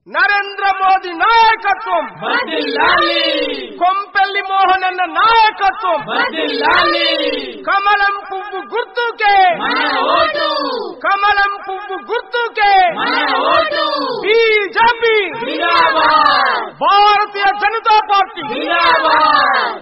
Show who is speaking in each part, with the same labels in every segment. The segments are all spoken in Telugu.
Speaker 1: నరేంద్ర మోదీ నాయకత్వం
Speaker 2: వర్ధిల్లాలి
Speaker 1: కొంపెల్లి మోహన్ అన్న నాయకత్వం
Speaker 2: వర్ధిల్లాలి
Speaker 1: కమలం పువ్వు గుర్తుకే
Speaker 2: మన ఓటు
Speaker 1: కమలం పువ్వు గుర్తుకే
Speaker 2: మన ఓటు
Speaker 1: బీజేపీ
Speaker 2: జిందాబాద్
Speaker 1: భారతీయ జనతా పార్టీ
Speaker 2: జిందాబాద్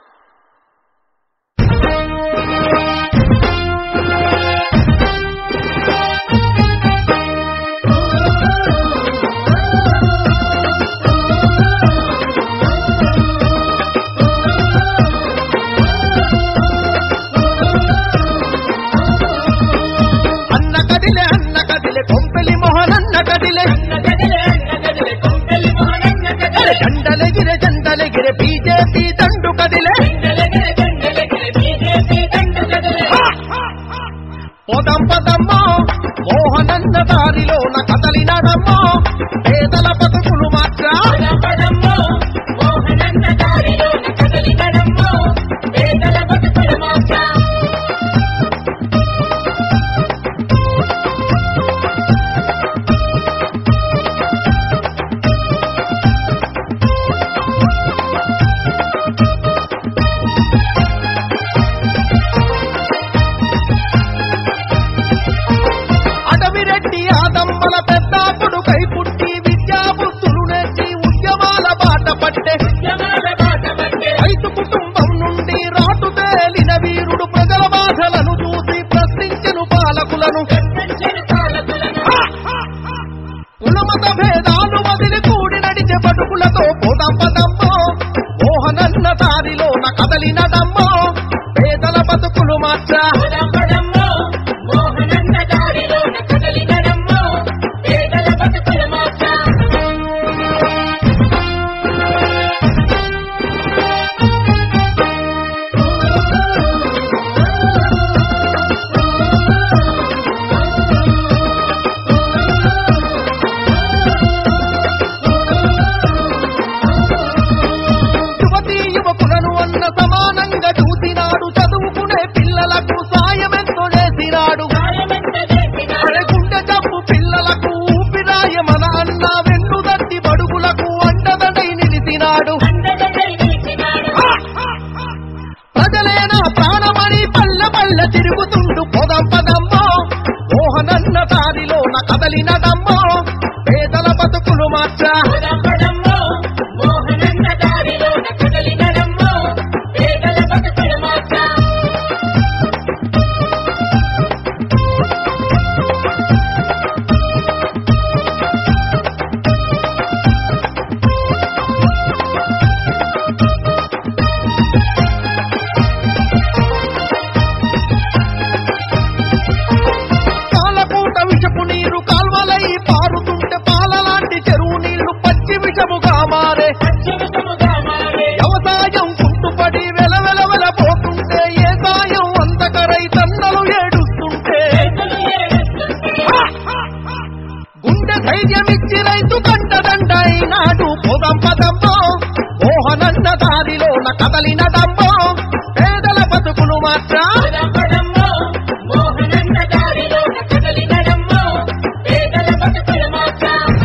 Speaker 1: అన్న కదిలే అన్న కదిలే కొంపెల్లి మోహన్ అన్న కదిలే
Speaker 2: కదిలే కదిలే కొంపెల్లి మోహనన్న కదిలే
Speaker 1: జెండలెగిరే జెండలెగిరే బీజేపీ దండు కదిలే
Speaker 2: జండలగిరే జండలగిరే బీజేపీ దండు కదిలే
Speaker 1: పోదాం పదమ్మో మోహనన్న దారిలోన కదలినడమ్మో పేదల బతుకులు మాత్ర
Speaker 2: పదపదమ్మో మోహనన్న దారిలోన కదలినడమ్మో పేదల బతుకుల మాట
Speaker 1: అడవిరెడ్డి ఆదంబల పెద్దాకుడు కై పుట్టి విద్యా బుద్ధులు నేర్చి ఉద్యమాల బాట పట్టే
Speaker 2: జమాల బాట పట్టే
Speaker 1: రైతు కుటుంబం నుండి రాటు తేలిన వీరుడు ప్రజల బాధలను చూసి ప్రశ్నించను పాలకులను
Speaker 2: పెంచెను పాలకులను
Speaker 1: కులమత భేదాలు వదిలి కూడి నడిచే బతుకులతో పోదాం పదమ్మో మోహనన్న దారిలోన కదలినడమ్మో పేదల బతుకులు మాత్ర
Speaker 2: పదపదమ్మో మోహనన్న దారిలోన కదలినడమ్మో పేదల బతుకుల మాట
Speaker 1: యువతీ యువకులను అన్న సమానంగా చూసినాడు చదువుకునే పిల్లలకు సాయమెంతో చేసినాడు
Speaker 2: సాయమెంత చేసినా
Speaker 1: అరే గుండె జబ్బు పిల్లలకు ఊపిరాయమన అన్న వెన్ను దట్టి బడుగులకు అండదడై నిలిచినాడు
Speaker 2: అండదండై నిలిచినాడు
Speaker 1: ప్రజలేనా ప్రాణమని పల్లె పల్లె తిరుగుతుండు పొదం పదమ్మో మోహనన్న దారిలోన కదలినడమ్మో పేదల బతుకులు మాత్ర
Speaker 2: పదపదమ్మో మోహనన్న దారిలోన కదలినడమ్మో పేదల బతుకుల మాట
Speaker 1: కాలపూట విషపు నీరు కాల్వలై పారుతుంటే పాలలాంటి చెరువు నీళ్లు పచ్చి విషముగా మారే
Speaker 2: పశ్చిమముగా మారే
Speaker 1: వ్యవసాయం కుంటుపడి వెలవెలవెల పోతుంటే ఏ సాయం అంతకరై తండలు ఏడుస్తుంటే
Speaker 2: రైతులు ఏడుస్తుంటే
Speaker 1: గుండె ధైర్యమిచ్చి రైతు కంటదండైనాడు పొదం పదమ్మో మోహనన్న దారిలోన కదలినదమ్మో పేదల బతుకులు మాత్ర
Speaker 2: పదపదమ్మో మోహనన్న దారిలోన కదలినడమ్మో పేదల బతుకుల మాట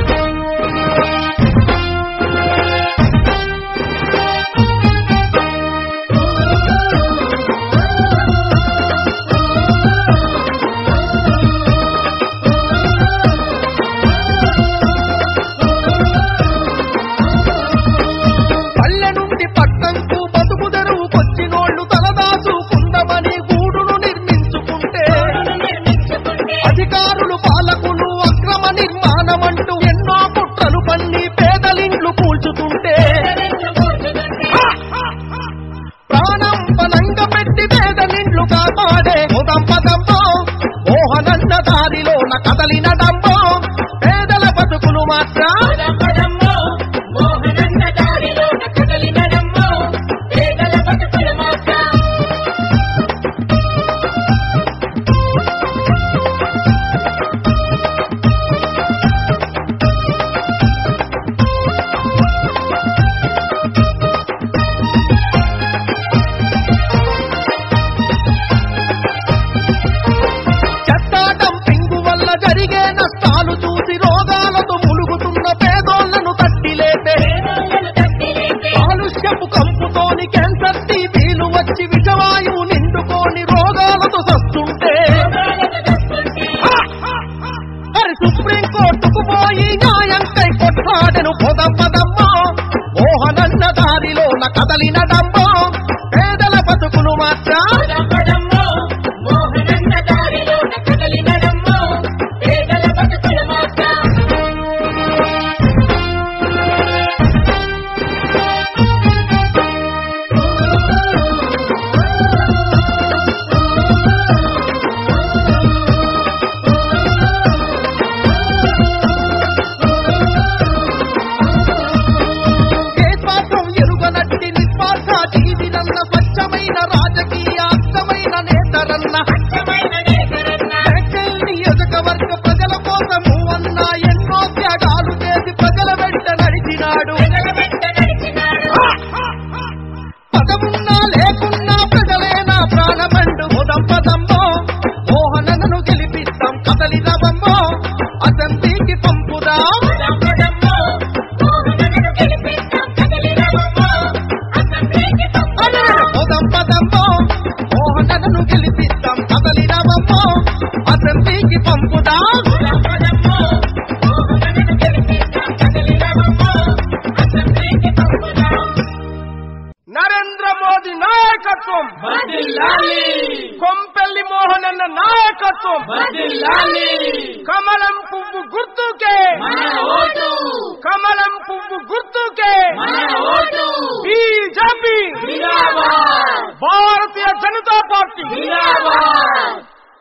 Speaker 1: పల్లె నుండి పట్టంకు బతుకు తెరువుకొచ్చినోళ్లు తలదాచుకుందమని గూడును నిర్మించుకుంటే
Speaker 2: నిర్మించుకుంటే
Speaker 1: అధికారులు పాలకులు అక్రమ నిర్మాణమంటూ ఎన్నో కుట్రలు పన్ని పేదలిండ్లు కూల్చుతుంటే
Speaker 2: పేదలను కూర్చుతుంటే
Speaker 1: ప్రాణం బలంగా పెట్టి పేదలిండ్లు కాపాడే ఉదం పదంబో మోహనన్న దారిలోన కదలినడంబో పేదల బతుకులు మాత్ర
Speaker 2: పదపదమ్మో మోహనన్న దారిలోన కదలినడమ్మో పేదల బతుకుల మాట
Speaker 1: చెత్తాటం పింగు వల్ల జరిగే నష్టాలు చూసి రోగాలతో ములుగుతున్న పాడెను పొదం పదమ్మో మోహనన్న దారిలోన కదలినడమ్మో పేదల బతుకులు మార్చా
Speaker 2: పదపదమ్మో, మోహనన్న దారిలోన కదలినడమ్మో, పేదల బతుకుల మాట.
Speaker 1: ఏ స్వార్థం ఎరుగనట్టి నిస్వార్థ జీవినన్న స్వచ్ఛమైన రాజకీయ అర్థమైన నేతరన్న
Speaker 2: స్వచ్ఛమైన నేతరన్న,
Speaker 1: మేడ్చల్ నియోజకవర్గ ప్రజల కోసము అన్న ఎన్నో త్యాగాలు చేసి ప్రజల వెంట నడిచినాడు
Speaker 2: ప్రజల వెంట నడిచినాడు.
Speaker 1: పదమున్నా లేకున్నా ప్రజలే నా ప్రాణమండు ఉదం పదమ్మో మోహనను గెలిపిస్తాం కదలి రవమ్మో అసెంబ్లీకి పంపుదాం
Speaker 2: పదపదమ్మో, మోహనన్నను గెలిపిస్తాం కదలినడమ్మో, అసెంబ్లీకి పంపుదాం.
Speaker 1: ఉదం పదమ్మో మోహనను గెలిపిస్తాం కదలి రవమ్మో అసెంబ్లీకి పంపుదాం
Speaker 2: పదపదమ్మో, మోహనన్నను గెలిపిస్తాం కదలినడమ్మో, అసెంబ్లీకి పంపుదాం.
Speaker 1: నరేంద్ర మోదీ నాయకత్వం
Speaker 2: వర్ధిల్లాలి,
Speaker 1: కొంపెల్లి మోహనన్న నాయకత్వం
Speaker 2: వర్ధిల్లాలి.
Speaker 1: కమలం పువ్వు గుర్తుకే
Speaker 2: మన ఓటు
Speaker 1: కమలం పువ్వు గుర్తుకే
Speaker 2: మన ఓటు
Speaker 1: బీజేపీ
Speaker 2: జిందాబాద్
Speaker 1: భారతీయ జనతా పార్టీ
Speaker 2: జిందాబాద్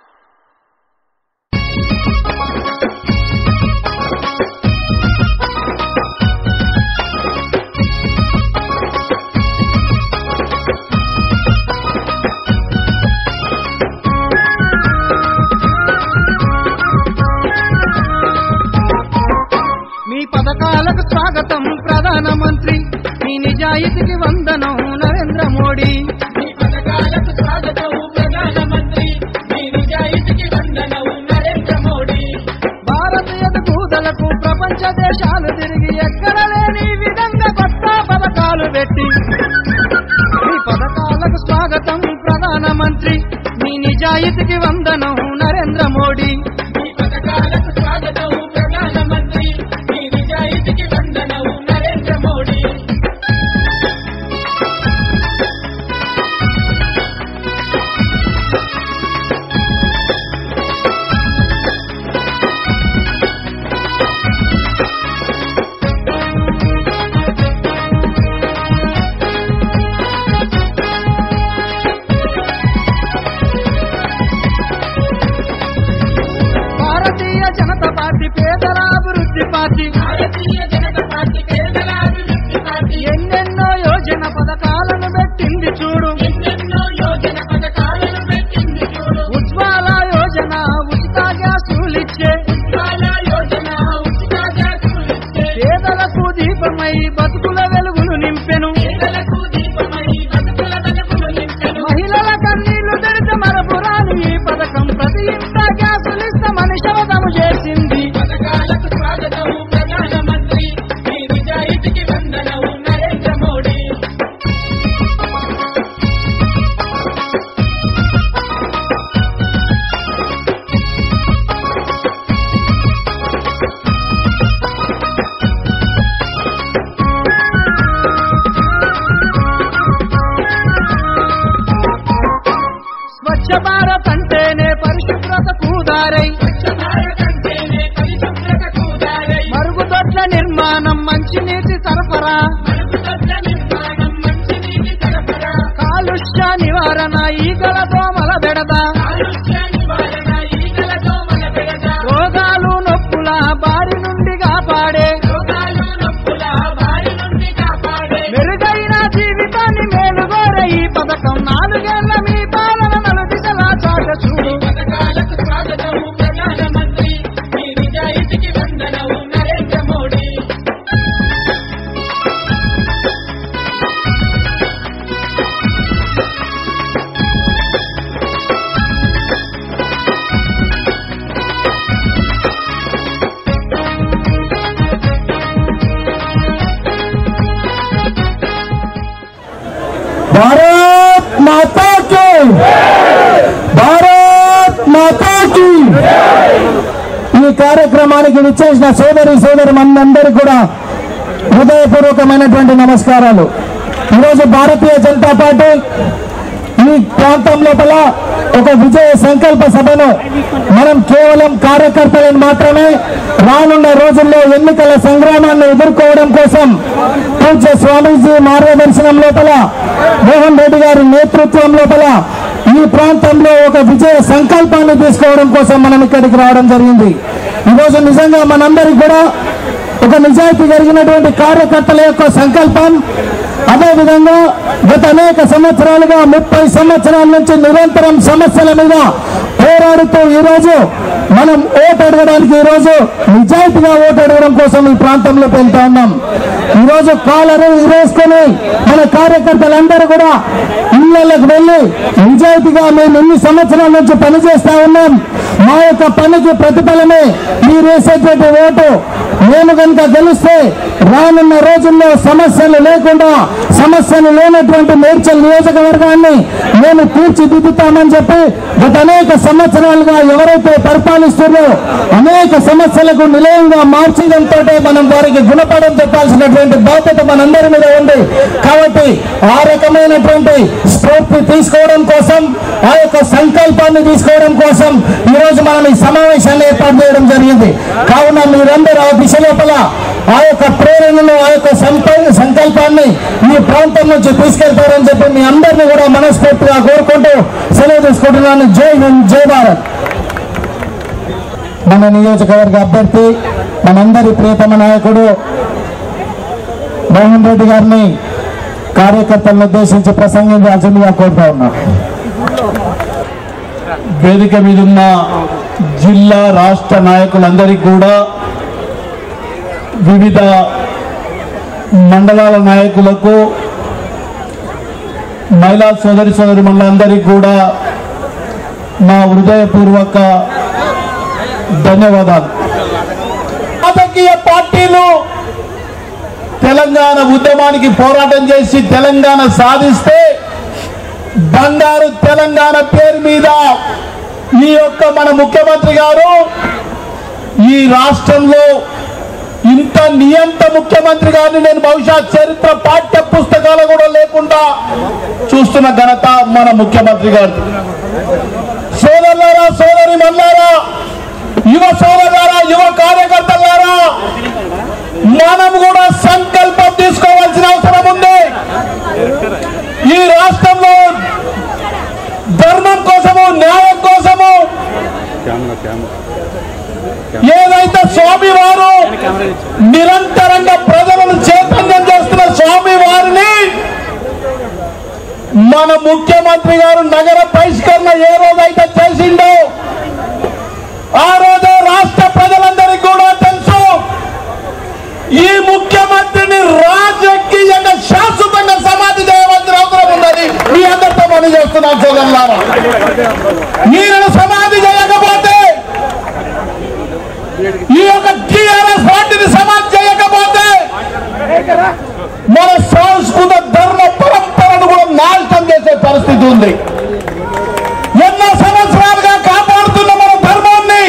Speaker 1: మీ పథకాలకు స్వాగతం ప్రధానమంత్రి మీ నిజాయితీకి వందనం నరేంద్ర మోడీ
Speaker 2: మీ పథకాలకు స్వాగతం ప్రధానమంత్రి మీ నిజాయితీకి వందనం నరేంద్ర మోడీ
Speaker 1: భారతీయత కూదలకు ప్రపంచ దేశాలు తిరిగి ఎక్కడ లేని విధంగా కొత్త పథకాలు పెట్టి మీ పథకాలకు స్వాగతం ప్రధానమంత్రి మీ నిజాయితీకి వందనం నరేంద్ర మోడీ
Speaker 2: మీ పథకాలకు స్వాగతం ప్రధానమంత్రి మీ నిజాయితీకి వందనం నరేంద్ర మోడీ
Speaker 1: భారతీయ జనతా పార్టీ పేదల అభివృద్ధి పార్టీ
Speaker 2: భారతీయ జనతా పార్టీ పేదల అభివృద్ధి పార్టీ
Speaker 1: ఎన్నెన్నో యోజన పథకాలను పెట్టింది చూడు
Speaker 2: ఎన్నెన్నో యోజన పథకాలను పెట్టింది చూడు
Speaker 1: ఉజ్వాల యోజన ఉచిత గ్యాసులిచ్చే
Speaker 2: ఉజ్వాల యోజన ఉచిత గ్యాసులు ఇచ్చే
Speaker 1: పేదలకు దీపమై బతుకుల వెలుగులు నింపెను
Speaker 2: పేదలకు దీపమై బతుకుల వెలుగులు నింపెను
Speaker 1: మహిళల కన్నీళ్లు తెరిచి మరపురాని ఈ పథకం ప్రతి ఇంట గ్యాసులిస్తామని శవదము చేసింది
Speaker 2: పథకాలకు స్వాగతం ప్రధానమంత్రి మీ నిజాయితీకి వందనం నరేంద్ర మోడీ
Speaker 1: స్వచ్ఛ భారత్ అంటేనే పరిశుభ్రత కూదారై
Speaker 2: స్వచ్ఛ భారత్ అంటేనే పరిశుభ్రత కూదారై
Speaker 1: మరుగుదొడ్ల నిర్మాణం మంచినీటి సరఫరా
Speaker 2: మరుగుదొడ్ల నిర్మాణం మంచినీటి సరఫరా
Speaker 1: కాలుష్య నివారణ ఈగల దోమల బెడద
Speaker 2: కాలుష్య నివారణ ఈగల దోమల బెడద
Speaker 1: రోగాలు నొప్పుల బారి నుండి కాపాడే
Speaker 2: రోగాలు నొప్పుల బారి నుండి కాపాడే
Speaker 1: మెరుగైన జీవితాన్ని మేలుగోరే ఈ పథకం నాలుగేళ్ల మీ పాలన నలు దిశలా చాట చూడు
Speaker 2: పథకాలకు స్వాగతం ప్రధానమంత్రి మీ నిజాయితీకి వందనం నరేంద్ర మోడీ
Speaker 3: भारत माता की भारत माता की ఈ కార్యక్రమానికి విచ్చేసిన సోదరి సోదరి మనందరికీ కూడా హృదయపూర్వకమైనటువంటి నమస్కారాలు ఈరోజు భారతీయ జనతా పార్టీ ఈ ప్రాంతం లోపల ఒక విజయ సంకల్ప సభను మనం కేవలం కార్యకర్తలను మాత్రమే రానున్న రోజుల్లో ఎన్నికల సంగ్రామాన్ని ఎదుర్కోవడం కోసం పూజ్య స్వామీజీ మార్గదర్శనం లోపల మోహన్ రెడ్డి గారి నేతృత్వం లోపల ఈ ప్రాంతంలో ఒక విజయ సంకల్పాన్ని తీసుకోవడం కోసం మనం ఇక్కడికి రావడం జరిగింది ఈరోజు నిజంగా మనందరికి కూడా ఒక నిజాయితీ కలిగినటువంటి కార్యకర్తల యొక్క సంకల్పం అదేవిధంగా గత అనేక సంవత్సరాలుగా ముప్పై సంవత్సరాల నుంచి నిరంతరం సమస్యల మీద పోరాడుతూ ఈరోజు మనం ఓటు అడగడానికి ఈరోజు నిజాయితీగా ఓటు అడగడం కోసం ఈ ప్రాంతంలోకి వెళ్తా ఉన్నాం ఈరోజు కాలరు ఇరేసుకొని మన కార్యకర్తలందరూ కూడా ఇళ్లకు వెళ్ళి నిజాయితీగా మేము ఇన్ని సంవత్సరాల నుంచి పనిచేస్తా ఉన్నాం మా యొక్క పనికి ప్రతిఫలమే మీరు వేసేటువంటి ఓటు మేము కనుక గెలిస్తే రానున్న రోజుల్లో సమస్యలు లేకుండా సమస్యలు లేనటువంటి మేడ్చల్ నియోజకవర్గాన్ని మేము తీర్చిదిద్దుతామని చెప్పి గత అనేక సంవత్సరాలుగా ఎవరైతే పరిపాలిస్తున్నారో అనేక సమస్యలకు నిలయంగా మార్చడంతో మనం వారికి గుణపడం చెప్పాల్సినటువంటి బాధ్యత మనందరి మీద ఉంది కాబట్టి ఆ రకమైనటువంటి స్ఫూర్తి తీసుకోవడం కోసం ఆ యొక్క సంకల్పాన్ని తీసుకోవడం కోసం ఈ రోజు మనం ఈ సమావేశాన్ని ఏర్పాటు చేయడం జరిగింది కావున మీరందరూ ఆ దిశ లోపల ఆ యొక్క ప్రేరణను ఆ యొక్క సంప- సంకల్పాన్ని ఈ ప్రాంతం నుంచి తీసుకెళ్తారని చెప్పి మీ అందరినీ కూడా మనస్ఫూర్తిగా కోరుకుంటూ సెలవు తీసుకుంటున్నాను జై హింద్ జై భారత్ మన నియోజకవర్గ అభ్యర్థి మనందరి ప్రియతమ నాయకుడు మోహన్ రెడ్డి గారిని కార్యకర్తలను ఉద్దేశించి ప్రసంగించాల్సిందిగా కోరుతా ఉన్నాం
Speaker 4: వేదిక మీద ఉన్న జిల్లా రాష్ట్ర నాయకులందరికీ కూడా వివిధ మండలాల నాయకులకు మహిళా సోదరి సోదరి మండలందరికీ కూడా నా హృదయపూర్వక ధన్యవాదాలు రాజకీయ పార్టీలు తెలంగాణ ఉద్యమానికి పోరాటం చేసి తెలంగాణ సాధిస్తే బంగారు తెలంగాణ పేరు మీద ఈ యొక్క మన ముఖ్యమంత్రి గారు ఈ రాష్ట్రంలో ఇంత నియంత ముఖ్యమంత్రి గారిని నేను బహుశా చరిత్ర పాఠ్య పుస్తకాలు కూడా లేకుండా చూస్తున్న ఘనత మన ముఖ్యమంత్రి గారు సోదరులారా సోదరి మల్లారా యువ సోదరులారా యువ కార్యకర్తలారా మనం కూడా సంకల్పం తీసుకోవాల్సిన అవసరం ఉంది ఈ రాష్ట్రంలో ధర్మం కోసము న్యాయం కోసము ఏదైతే స్వామి వారు నిరంతరంగా ప్రజలను చైతన్యం చేస్తున్న స్వామి వారిని మన ముఖ్యమంత్రి గారు నగర బహిష్కరణ ఏ రోజైతే చేసిండో ఆ రోజే రాష్ట్ర ప్రజలందరికీ కూడా తెలుసు ఈ ముఖ్యమంత్రిని రాజకీయంగా శాశ్వతంగా సమాధి చేయవలసిన అవసరం ఉందని మీ అందరితో పని చేస్తున్నాం సోదరులారా ఈయనను సమాధి చేయకపోతే ఈ యొక్క టీఆర్ఎస్ పార్టీని సమాధి చేయకపోతే మన సంస్కృత ధర్మ పరంపరను కూడా నాశనం చేసే పరిస్థితి ఉంది ఎన్నో సంవత్సరాలుగా కాపాడుతున్న మన ధర్మాన్ని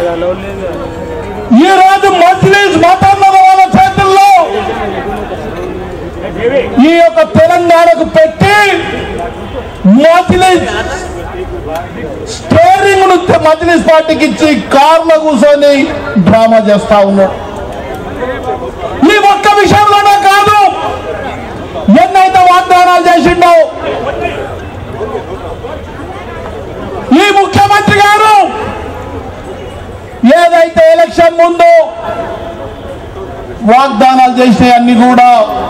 Speaker 4: ఈ రోజు మజ్లీస్ మతోన్నత వాళ్ళ చేతుల్లో ఈ యొక్క తెలంగాణకు పెట్టి మజ్లీస్ స్టేరింగ్ ను మజ్లీస్ పార్టీకి ఇచ్చి కార్లో కూర్చొని డ్రామా చేస్తా ఉన్నాడు ఈ ఒక్క విషయంలోనే కాదు ఎన్నైతే వాగ్దానాలు చేసిండో ఈ ముఖ్యమంత్రి గారు ఏదైతే ఎలక్షన్ ముందు వాగ్దానాలు చేసే అన్ని కూడా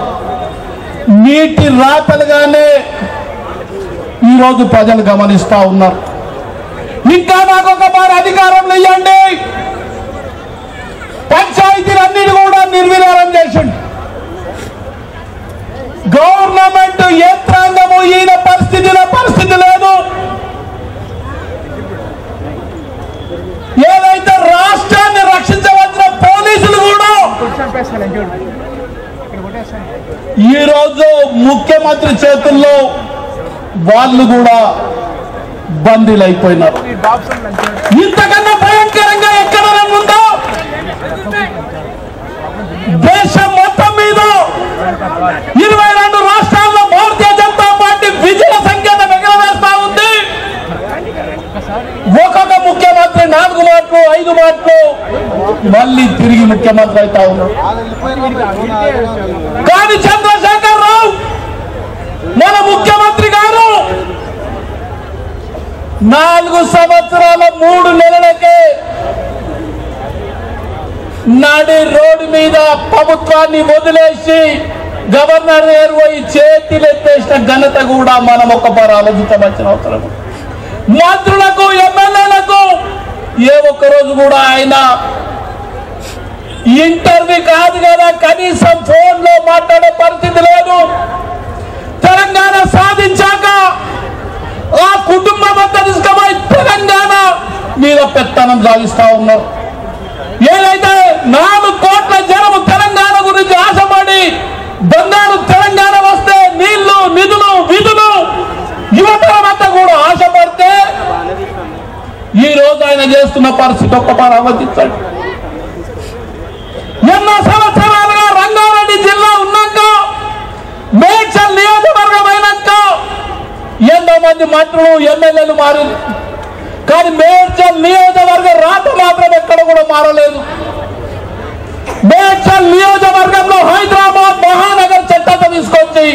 Speaker 4: నీటి రాతలుగానే ఈరోజు ప్రజలు గమనిస్తా ఉన్నారు ఇంకా నాకు ఒక మారు అధికారంలో ఇవ్వండి పంచాయతీలన్నిటి కూడా నిర్విధానం చేసిండు గవర్నమెంట్ యంత్రాంగము ఈయన పరిస్థితిలో పరిస్థితి లేదు ఏదైతే రాష్ట్రాన్ని రక్షించవలసిన పోలీసులు కూడా ఈ రోజు ముఖ్యమంత్రి చేతుల్లో వాళ్ళు కూడా బందీలు అయిపోయినారు ఇంతకన్నా భయంకరంగా ఎక్కడైనా ఉందో దేశం మొత్తం మీద ఇరవై రెండు రాష్ట్రాల్లో భారతీయ జనతా పార్టీ విజయ సంకేతం ఎగరవేస్తా ఉంది ఒక్కొక్క ముఖ్యమంత్రి నాలుగు మాటలు ఐదు మాటలు మళ్ళీ తిరిగి ముఖ్యమంత్రి అవుతా ఉన్నారు కానీ చంద్రశేఖర్ రావు మన ముఖ్యమంత్రి గారు నాలుగు సంవత్సరాల మూడు నెలలకే నడి రోడ్డు మీద ప్రభుత్వాన్ని వదిలేసి గవర్నర్ గారు పోయి చేతిలెత్తేసిన ఘనత కూడా మనం ఒక్కపారు ఆలోచించవలసిన అవసరం ఉంది. మంత్రులకు ఎమ్మెల్యేలకు ఏ ఒక్క రోజు కూడా ఆయన ఇంటర్వ్యూ కాదు కదా కనీసం ఫోన్ లో మాట్లాడే పరిస్థితి లేదు తెలంగాణ సాధించాక ఆ కుటుంబం అంతా తీసుకుపోయి తెలంగాణ మీద పెత్తనం సాగిస్తా ఉన్నారు ఏదైతే నాలుగు కోట్ల జనము తెలంగాణ గురించి ఆశపడి బంగారు తెలంగాణ వస్తే నీళ్లు నిధులు విధులు యువతరం అంతా కూడా ఆశపడితే ఈ రోజు ఆయన చేస్తున్న పరిస్థితి ఒక్కపారు ఆలోచించండి ఎన్నో సంవత్సరాలుగా రంగారెడ్డి జిల్లా ఉన్నాక మేడ్చల్ నియోజకవర్గం అయినాక ఎంతో మంది మంత్రులు ఎమ్మెల్యేలు మారింది కానీ మేడ్చల్ నియోజకవర్గ రాత మాత్రం ఎక్కడ కూడా మారలేదు మేడ్చల్ నియోజకవర్గంలో హైదరాబాద్ మహానగర్ చట్టంతో తీసుకొచ్చి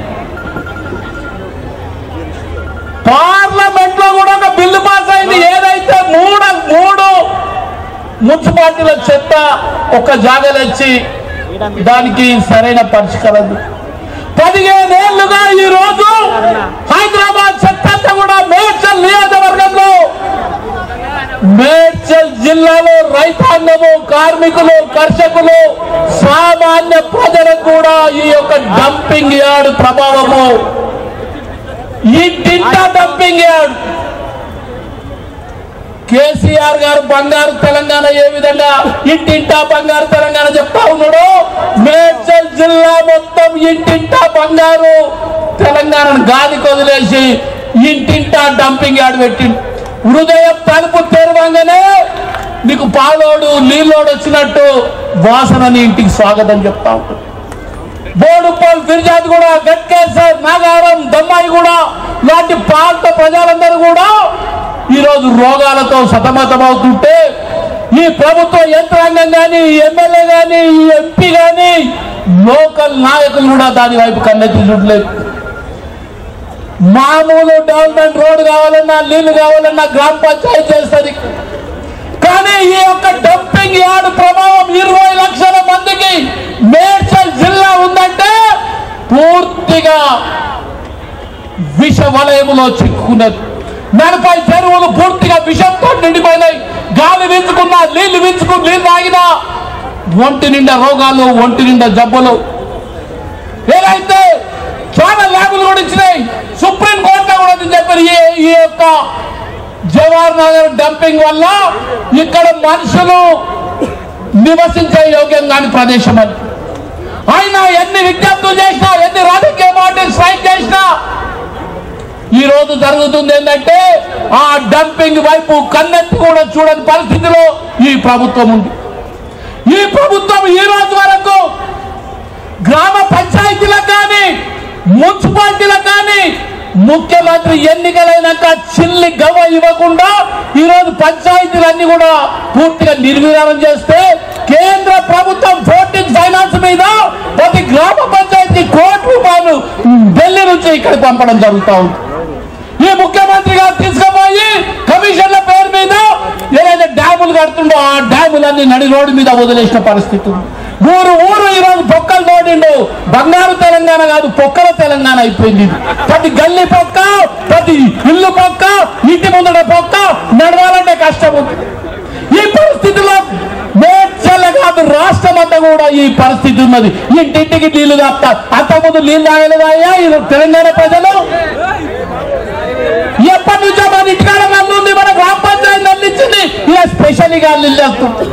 Speaker 4: పార్లమెంట్ లో కూడా ఒక బిల్లు పాస్ అయింది ఏదైతే మూడు మూడు మున్సిపాలిటీల చెత్త ఒక జాగాలు ఇచ్చి దానికి సరైన పరిష్కారం పదిహేనేళ్లుగా ఈ రోజు హైదరాబాద్ చెత్త అంతా కూడా మేడ్చల్ నియోజకవర్గంలో మేడ్చల్ జిల్లాలో రైతాంగము కార్మికులు కర్షకులు సామాన్య ప్రజలకు కూడా ఈ యొక్క డంపింగ్ యార్డ్ ప్రభావము ఇంటింటా డంపింగ్ యార్డ్ కేసీఆర్ గారు బంగారు తెలంగాణ ఏ విధంగా ఇంటింటా బంగారు తెలంగాణ చెప్తా ఉన్నాడు మేడ్చల్ జిల్లా మొత్తం ఇంటింటా బంగారు తెలంగాణను గాలికి వదిలేసి ఇంటింటా డంపింగ్ యార్డ్ పెట్టిండు హృదయం తలుపు తెరవంగానే నీకు పాలోడు నీళ్ళోడు వచ్చినట్టు వాసన నీ ఇంటికి స్వాగతం చెప్తా ఉంటుంది బోడుపల్ ఫిర్జాద్ కూడా గట్కేసర్ నాగారం దమ్మాయి కూడా లాంటి ప్రాంత ప్రజలందరూ కూడా ఈరోజు రోగాలతో సతమతమవుతుంటే ఈ ప్రభుత్వ యంత్రాంగం కానీ ఎమ్మెల్యే కానీ ఎంపీ కానీ లోకల్ నాయకులు కూడా దాని వైపు కన్నెత్తి చూడలేదు మామూలు డెవలప్మెంట్ రోడ్ కావాలన్నా నీళ్లు కావాలన్నా గ్రామ పంచాయతీ చేస్తుంది కానీ ఈ యొక్క డంపింగ్ యార్డ్ ప్రభావం ఇరవై లక్షల మందికి మేడ్చల్ జిల్లా ఉందంటే పూర్తిగా విష వలయములో చిక్కుకున్నది నలభై చెరువులు పూర్తిగా విషంతో నిండిపోయినాయి గాలి వీచుకున్నా నీళ్లు వీచుకుని నీళ్ళు తాగినా ఒంటి నిండా రోగాలు ఒంటి నిండా జబ్బులు ఏదైతే చాలా ల్యాబులు కూడా ఇచ్చినాయి సుప్రీం కోర్టు కూడా ఇది చెప్పారు ఈ ఈ యొక్క జవహర్ నగర్ డంపింగ్ వల్ల ఇక్కడ మనుషులు నివసించే యోగ్యం కాని ప్రదేశం అని ఆయన ఎన్ని విజ్ఞప్తులు చేసినా ఎన్ని రాజకీయ పార్టీలు స్ట్రైక్ చేసినా ఈ రోజు జరుగుతుంది ఏంటంటే ఆ డంపింగ్ వైపు కన్నెత్తి కూడా చూడని పరిస్థితిలో ఈ ప్రభుత్వం ఉంది ఈ ప్రభుత్వం ఈ రోజు వరకు గ్రామ పంచాయతీలకు కానీ మున్సిపాలిటీలకు కానీ ముఖ్యమంత్రి ఎన్నికలైనాక చిల్లి గవ ఇవ్వకుండా ఈ రోజు పంచాయతీలన్నీ కూడా పూర్తిగా నిర్వీర్యం చేస్తే కేంద్ర ప్రభుత్వం ఫోర్టీన్ ఫైనాన్స్ మీద ప్రతి గ్రామ పంచాయతీ కోటి రూపాయలు ఢిల్లీ నుంచి ఇక్కడ పంపడం జరుగుతా ఉంది ఈ ముఖ్యమంత్రి గారు తీసుకుపోయి కమిషన్ల పేరు మీద ఏదైతే డ్యాములు కడుతుండో ఆ డ్యాములన్నీ నడి రోడ్డు మీద వదిలేసిన పరిస్థితి ఉంది ఊరు ఊరు ఈరోజు పొక్కలు తోడిండు బంగారు తెలంగాణ కాదు పొక్కల తెలంగాణ అయిపోయింది ఇది. ప్రతి గల్లీ పొక్క ప్రతి ఇల్లు పొక్క ఇంటి ముందర పొక్క నడవాలంటే కష్టం ఉంది ఈ పరిస్థితిలో మేడ్చల్ల కాదు రాష్ట్రం అంతా కూడా ఈ పరిస్థితి ఉన్నది ఇంటింటికి నీళ్లు కాస్తా అంతకుముందు నీళ్ళు తాగలేదా ఈ తెలంగాణ ప్రజలు ఎప్పటి నుంచో మన ఇంటికాడ నన్ను ఉంది మన గ్రామ పంచాయతీ నన్ను ఇచ్చింది ఇలా స్పెషల్ గా నిల్లేస్తుంది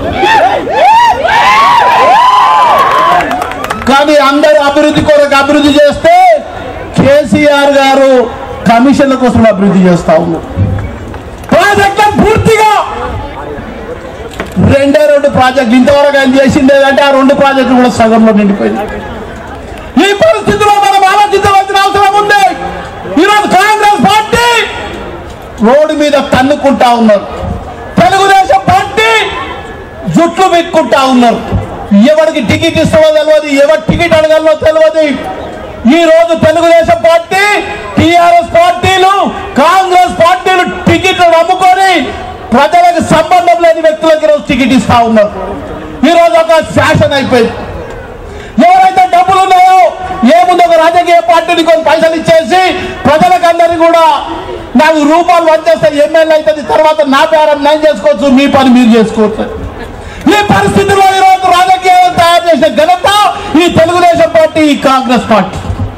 Speaker 4: కానీ అందరూ అభివృద్ధి కొరకు అభివృద్ధి చేస్తే కేసీఆర్ గారు కమిషన్ల కోసం అభివృద్ధి చేస్తా ఉన్నారు ప్రాజెక్టులను పూర్తిగా రెండే రెండు ప్రాజెక్టులు ఇంతవరకు ఆయన చేసింది ఏదంటే ఆ రెండు ప్రాజెక్టులు కూడా సగంలో నిండిపోయింది ఈ పరిస్థితిలో మనం ఆలోచించవలసిన అవసరం ఉంది ఈరోజు కాంగ్రెస్ పార్టీ రోడ్డు మీద తన్నుకుంటా ఉన్నారు తెలుగుదేశం పార్టీ జుట్లు పెట్టుకుంటా ఉన్నారు ఎవరికి టికెట్ ఇస్తామో తెలియదు ఎవరి టికెట్ అడగాలో తెలియదు ఈ రోజు తెలుగుదేశం పార్టీ టిఆర్ఎస్ పార్టీలు కాంగ్రెస్ పార్టీలు టికెట్లు నమ్ముకొని ప్రజలకు సంబంధం లేని వ్యక్తులకు ఈరోజు టికెట్ ఇస్తా ఉన్నారు ఈ రోజు ఒక ఫ్యాషన్ అయిపోయింది ఎవరైతే డబ్బులు ఉన్నాయో ఏముందో ఒక రాజకీయ పార్టీని కొన్ని పైసలు ఇచ్చేసి ప్రజలకు అందరికీ కూడా నాకు రూపాయలు వచ్చేస్తే ఎమ్మెల్యే అవుతుంది తర్వాత నా పేరు నేను చేసుకోవచ్చు మీ పని మీరు చేసుకోవచ్చు ఈ పరిస్థితిలో ఈరోజు రాజకీయాలు తయారు చేసిన ఘనత ఈ తెలుగుదేశం పార్టీ ఈ కాంగ్రెస్ పార్టీ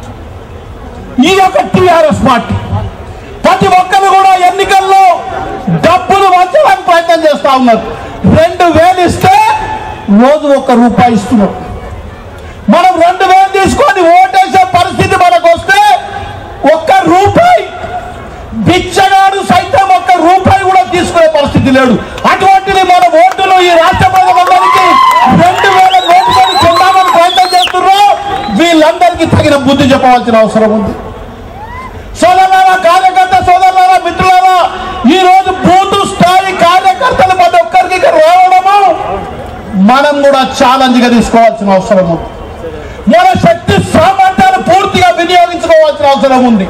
Speaker 4: ఈ యొక్క టిఆర్ఎస్ పార్టీ ప్రతి ఒక్కరు కూడా ఎన్నికల్లో డబ్బులు వంచడానికి ప్రయత్నం చేస్తా ఉన్నారు రెండు వేలు ఇస్తే రోజు ఒక్క రూపాయి ఇస్తున్నారు మనం రెండు వేలు తీసుకొని ఓటేసే పరిస్థితి మనకు వస్తే ఒక్క రూపాయి బిచ్చగాడు సైతం ఒక్క రూపాయి కూడా తీసుకునే పరిస్థితి లేడు అటువంటిది మన ఓటును ఈ రాష్ట్ర ప్రజలందరికీ రెండు వేల ఓటుకొని చెందామని ప్రయత్నం చేస్తున్నారు వీళ్ళందరికీ తగిన బుద్ధి చెప్పవలసిన అవసరం ఉంది సోదరులారా కార్యకర్త సోదరులారా మిత్రులారా ఈ రోజు బూత్ స్థాయి కార్యకర్తలు ప్రతి ఒక్కరికి ఇక్కడ రావడము మనం కూడా ఛాలెంజ్ గా తీసుకోవాల్సిన అవసరం ఉంది మన శక్తి సామర్థ్యాలు పూర్తిగా వినియోగించుకోవాల్సిన అవసరం ఉంది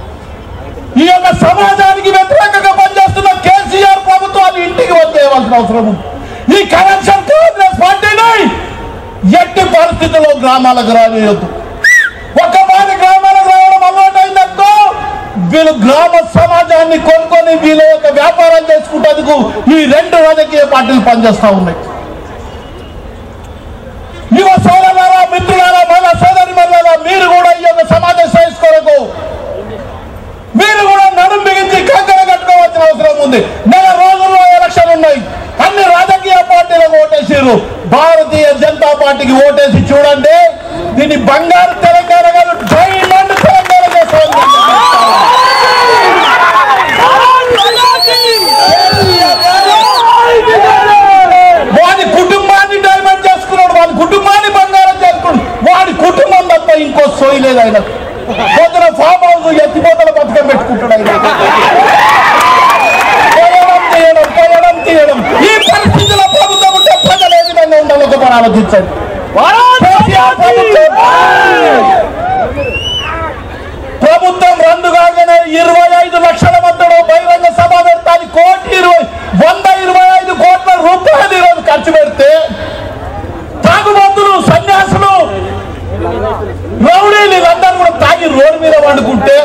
Speaker 4: ఈ యొక్క సమాజానికి వ్యతిరేకంగా పనిచేస్తున్న కేసీఆర్ ప్రభుత్వాన్ని ఇంటికి వచ్చేయవలసిన అవసరం ఉంది ఈ కనెక్షన్ కాంగ్రెస్ పార్టీని ఎట్టి పరిస్థితుల్లో గ్రామాలకు రానియొద్దు ఒక మాది గ్రామాలకు రావడం అలవాటైందనుకో వీళ్ళు గ్రామ సమాజాన్ని కొనుక్కొని వీళ్ళ యొక్క వ్యాపారం చేసుకుంటేందుకు ఈ రెండు రాజకీయ పార్టీలు పనిచేస్తా ఉన్నాయి యువ సోదరులారా మిత్రులారా మన సోదరి మీరు కూడా ఈ యొక్క సమాజ శ్రేయస్ కొరకు మీరు కూడా నడుం బిగించి కంకర కట్టుకోవాల్సిన అవసరం ఉంది నెల రోజుల్లో ఎలక్షన్ ఉన్నాయి అన్ని రాజకీయ పార్టీలకు ఓటేసారు భారతీయ జనతా పార్టీకి ఓటేసి చూడండి దీన్ని బంగారు తెలంగాణ గారు డైమండ్ తెలంగాణ చేస్తామని వాడి కుటుంబాన్ని డైమండ్ చేసుకున్నాడు వాడి కుటుంబాన్ని బంగారం చేసుకున్నాడు వాడి కుటుంబం తప్ప ఇంకో సోయి లేదు ఆయన పొద్దున ఫామ్ హౌస్ ఎత్తిపోతల పథకం పెట్టుకుంటాడు ఆయన పోయడం తీయడం పోయడం తీయడం ఈ పరిస్థితిలో ప్రభుత్వం ఉంటే ప్రజలు ఏ విధంగా ఉండాలో ఒకసారి ఆలోచించండి కేసీఆర్ ప్రభుత్వం ప్రభుత్వం రందు కాగానే ఇరవై ఐదు లక్షల మందిలో బహిరంగ సభ పెడతాను కోటి ఇరవై వంద ఇరవై ఐదు కోట్ల రూపాయలు ఈరోజు ఖర్చు పెడితే తాగుబోతులు సన్యాసులు రౌడీలు వీళ్ళందరూ కూడా తాగి రోడ్డు మీద వండుకుంటే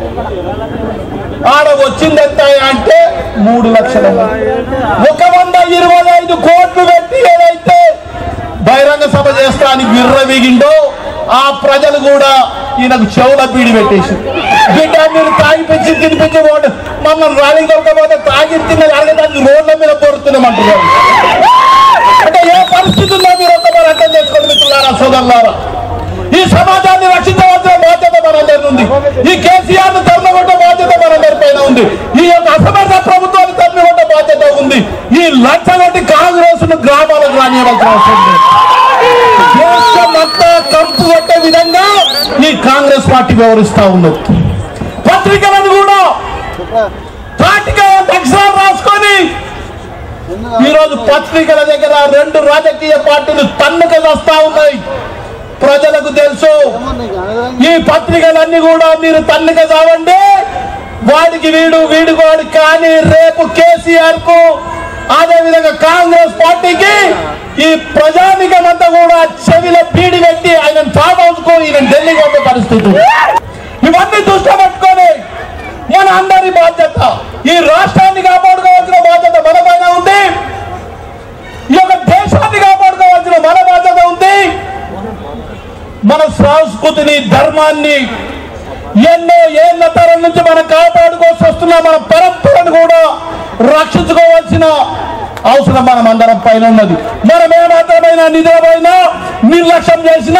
Speaker 4: ఆడ వచ్చింది ఎంత అంటే మూడు లక్షల మంది. ఒక వంద ఇరవై ఐదు కోట్లు పెట్టి ఏదైతే బహిరంగ సభ చేస్తానికి విర్రవీగిండో ఆ ప్రజలు కూడా ఈయనకు చెవుల పీడి పెట్టేసి బిడ్డ మీరు తాగిపించి తినిపించి పోండి మమ్మల్ని రాలి దొరకపోతే తాగి తిన్నది అడగడానికి రోడ్ల మీద పొరుతున్నామంటున్నారు అంటే ఏ పరిస్థితుల్లో మీరు ఒక్కసారి అర్థం చేసుకోండి మిత్రులారా సోదరులారా ఈ సమాజాన్ని రక్షించవలసిన బాధ్యత మనందరి ఉంది ఈ కేసీఆర్ ను తరమగొట్టే బాధ్యత మనందరి పైన ఉంది ఈ యొక్క అసమర్థ ప్రభుత్వాన్ని తరమగొట్టే బాధ్యత ఉంది ఈ లక్షగొట్టి కాంగ్రెస్ ను గ్రామాలకు రానియవలసిన అవసరం ఉంది దేశం అంతా కంపు కొట్టే విధంగా ఈ కాంగ్రెస్ పార్టీ వ్యవహరిస్తా ఉన్నది పత్రికలను కూడా తాటిగా అక్షరాలు రాసుకొని ఈ రోజు పత్రికల దగ్గర రెండు రాజకీయ పార్టీలు తన్నుక వస్తా ఉన్నాయి ప్రజలకు తెలుసు ఈ పత్రికలన్నీ కూడా మీరు తన్నుక చావండి వాడికి వీడు వీడు వాడు కానీ రేపు కేసీఆర్ కు అదే విధంగా కాంగ్రెస్ పార్టీకి ఈ ప్రజానికం అంతా కూడా చెవిలో పీడి పెట్టి ఆయన ఫామ్ హౌస్ కు ఈయన ఢిల్లీకి పంపే పరిస్థితి ఉంది. ఇవన్నీ దృష్టిలో పెట్టుకొని మన అందరి బాధ్యత ఈ రాష్ట్రాన్ని కాపాడుకోవాల్సిన బాధ్యత మన పైన ఉంది ఈ యొక్క దేశాన్ని కాపాడుకోవాల్సిన మన బాధ్యత ఉంది మన సంస్కృతిని ధర్మాన్ని ఎన్నో ఏళ్ల తరం నుంచి మనం కాపాడుకోవాల్సి వస్తున్న మన పరంపరను కూడా రక్షించుకోవాల్సిన అవసరం మనం అందరం పైన ఉన్నది మనం ఏమాత్రమైన నిద్రపోయినా నిర్లక్ష్యం చేసినా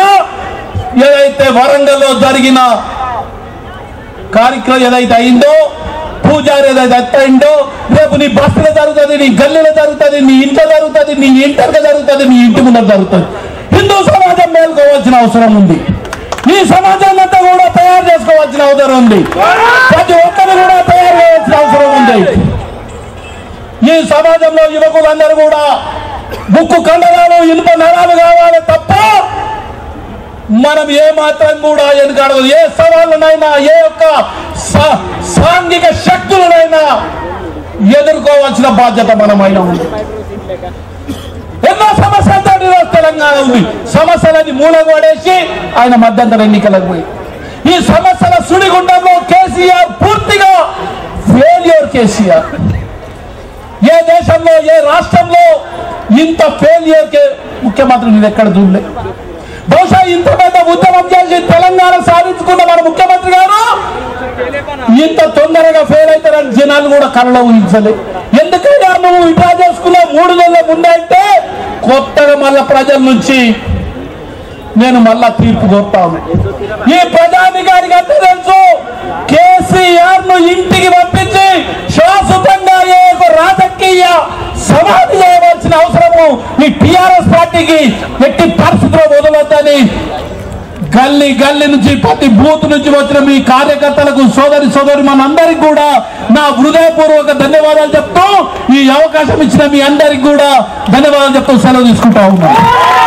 Speaker 4: ఏదైతే వరంగల్లో జరిగిన కార్యక్రమం ఏదైతే అయిందో పూజారి ఏదైతే ఎత్తైందో రేపు నీ బస్సులో జరుగుతుంది నీ గల్లీలో జరుగుతుంది నీ ఇంట్లో జరుగుతుంది నీ ఇంటర్గా జరుగుతుంది నీ ఇంటి ముందర జరుగుతుంది హిందూ సమాజం మేల్కోవాల్సిన అవసరం ఉంది ఈ సమాజాన్ని అంతా కూడా తయారు చేసుకోవాల్సిన అవసరం ఉంది ప్రతి ఒక్కరు కూడా తయారు చేయాల్సిన అవసరం ఉంది ఈ సమాజంలో యువకులందరూ కూడా ముక్కు కండరాలు ఇనుప నరాలు కావాలి తప్ప మనం ఏ మాత్రం కూడా ఎదుగాడదు ఏ సవాళ్ళనైనా ఏ యొక్క సా- సాంఘిక శక్తులనైనా ఎదుర్కోవాల్సిన బాధ్యత మనమైన ఉంది ఎన్నో సమస్యలతో ఈరోజు తెలంగాణ ఉంది సమస్యలని మూలకు పడేసి ఆయన మధ్యంతర ఎన్నికలకు పోయి ఈ సమస్యల సుడిగుండంలో కేసీఆర్ పూర్తిగా ఫెయిల్యూర్ కేసీఆర్ ఏ దేశంలో ఏ రాష్ట్రంలో ఇంత ఫెయిల్యూర్ కే ముఖ్యమంత్రి నేను ఎక్కడ చూడలే బహుశా ఇంత పెద్ద ఉద్యమం చేసి తెలంగాణ సాధించుకున్న మన ముఖ్యమంత్రి గారు ఇంత తొందరగా ఫెయిల్ అవుతారని జనాలు కూడా కళ్ళలో ఊహించలే ఎందుకైనా నువ్వు ఇట్లా చేసుకున్నావు మూడు నెలల ముందే అంటే కొత్తగా మళ్ళా ప్రజల నుంచి నేను మళ్ళా తీర్పు కోరుతాను ఈ ప్రధాని గారికి అంతే తెలుసు కేసీఆర్ ను ఇంటికి పంపించి శాశ్వతంగా ఏ ఒక రాజకీయ సమాధి చేయవలసిన అవసరము ఈ టిఆర్ఎస్ పార్టీకి ఎట్టి పరిస్థితిలో వదలొద్దని గల్లీ గల్లీ నుంచి ప్రతి బూత్ నుంచి వచ్చిన మీ కార్యకర్తలకు సోదరి సోదరి మనందరికి కూడా నా హృదయపూర్వక ధన్యవాదాలు చెప్తూ ఈ అవకాశం ఇచ్చిన మీ అందరికి కూడా ధన్యవాదాలు చెప్తూ సెలవు తీసుకుంటా ఉన్నాను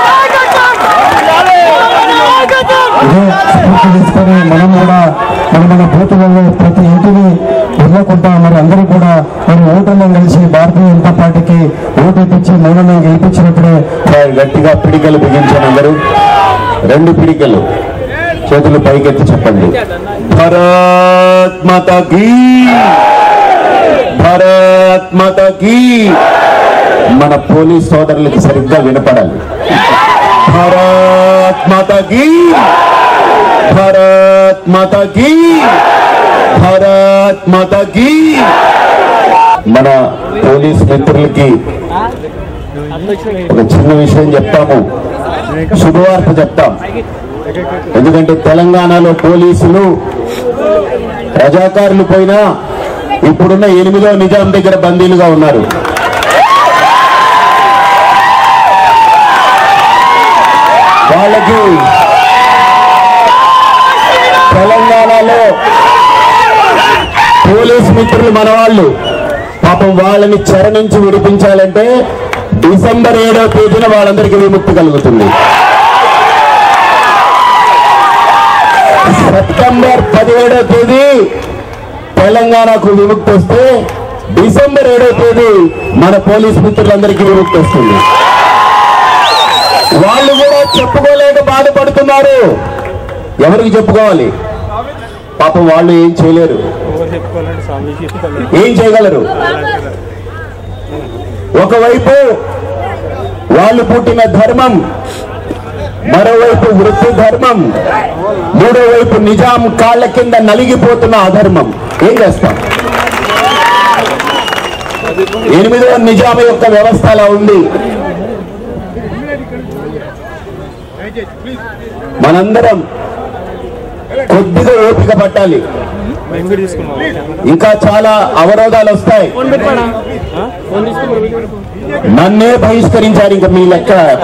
Speaker 3: ఇదే స్ఫూర్తి తీసుకొని మనం కూడా మన మన బూతులలో ప్రతి ఇంటిని వెళ్ళకుండా మరి అందరూ కూడా మరి ఓటర్లను కలిసి భారతీయ జనతా పార్టీకి ఓటు ఇప్పించి మౌనంగా గెలిపించినప్పుడే
Speaker 5: వారు గట్టిగా పిడికలు బిగించండి అందరూ రెండు పిడికలు చేతులు పైకెత్తి చెప్పండి భరత్ మాతా కీ భరత్ మాతా కీ మన పోలీస్ సోదరులకి సరిగ్గా వినపడాలి భరత్ మాతా కీ భరత్ మాతా కీ భరత్ మాతా కీ మన పోలీస్ మిత్రులకి ఒక చిన్న విషయం చెప్తాము శుభవార్త చెప్తాం ఎందుకంటే తెలంగాణలో పోలీసులు రజాకారులు పోయినా ఇప్పుడున్న ఎనిమిదో నిజాం దగ్గర బందీలుగా ఉన్నారు వాళ్ళకి తెలంగాణలో పోలీస్ మిత్రులు మన వాళ్ళు పాపం వాళ్ళని చెర నుంచి విడిపించాలంటే డిసెంబర్ ఏడవ తేదీన వాళ్ళందరికీ విముక్తి కలుగుతుంది సెప్టెంబర్ పదిహేడవ తేదీ తెలంగాణకు విముక్తి వస్తే డిసెంబర్ ఏడవ తేదీ మన పోలీస్ మిత్రులందరికీ విముక్తి వస్తుంది వాళ్ళు కూడా చెప్పుకోలేక బాధపడుతున్నారు ఎవరికి చెప్పుకోవాలి పాపం వాళ్ళు ఏం చేయలేరు ఏం చేయగలరు ఒకవైపు వాళ్ళు పుట్టిన ధర్మం మరోవైపు వృత్తి ధర్మం మూడో వైపు నిజాం కాళ్ళ కింద నలిగిపోతున్న అధర్మం ఏం చేస్తాం ఎనిమిదవ నిజాం యొక్క వ్యవస్థ అలా ఉంది మనందరం కొద్దిగా ఓపిక పట్టాలి ఇంకా చాలా అవరోధాలు వస్తాయి నన్నే బహిష్కరించారు ఇంకా మీ లెక్క ఒక.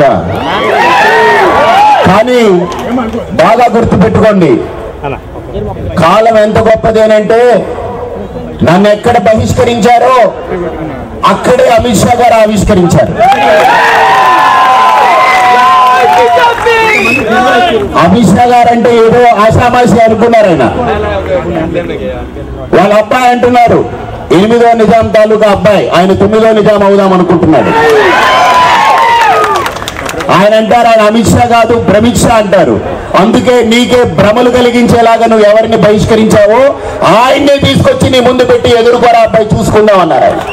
Speaker 5: కానీ బాగా గుర్తు పెట్టుకోండి కాలం ఎంత గొప్పదేనంటే నన్ను ఎక్కడ బహిష్కరించారో అక్కడే అమిత్ షా గారు ఆవిష్కరించారు అమిత్ షా గారు అంటే ఏదో ఆషామాషి అనుకున్నారు ఆయన వాళ్ళ అబ్బాయి అంటున్నారు ఎనిమిదో నిజాం తాలూకా అబ్బాయి ఆయన తొమ్మిదో నిజాం అవుదాం అనుకుంటున్నాడు ఆయన అంటారు ఆయన అమిత్ షా కాదు భ్రమిత్ షా అంటారు అందుకే నీకే భ్రమలు కలిగించేలాగా నువ్వు ఎవరిని బహిష్కరించావో ఆయన్నే తీసుకొచ్చి నీ ముందు పెట్టి ఎదుర్కోరా అబ్బాయి చూసుకుందాం అన్నారు ఆయన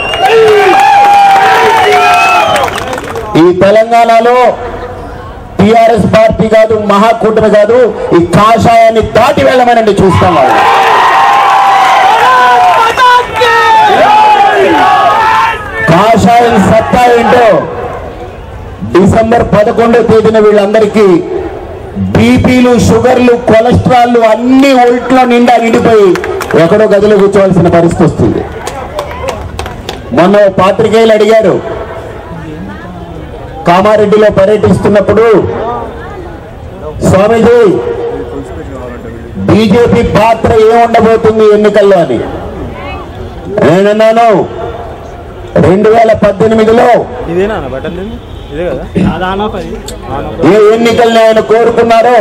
Speaker 5: ఈ తెలంగాణలో టిఆర్ఎస్ పార్టీ కాదు మహాకూటమి కాదు ఈ కాషాయాన్ని దాటి వెళ్ళమనండి చూస్తాం వాళ్ళు కాషాయం సత్తా ఏంటో డిసెంబర్ పదకొండో తేదీన వీళ్ళందరికీ బీపీలు షుగర్లు కొలెస్ట్రాల్ అన్ని ఒంట్లో నిండా నిండిపోయి ఎక్కడో గదిలో కూర్చోవలసిన పరిస్థితి వస్తుంది మొన్న ఓ పాత్రికేయులు అడిగారు కామారెడ్డిలో పర్యటిస్తున్నప్పుడు స్వామీజీ బీజేపీ పాత్ర ఏముండబోతుంది ఎన్నికల్లో అని నేనన్నాను రెండు వేల పద్దెనిమిదిలో
Speaker 6: ఇదేనా బటన్ ఇదే కదా అది ఆన్ ఆఫ్ అది ఆన్ ఆఫ్
Speaker 5: ఏ ఎన్నికల్ని ఆయన కోరుకున్నారో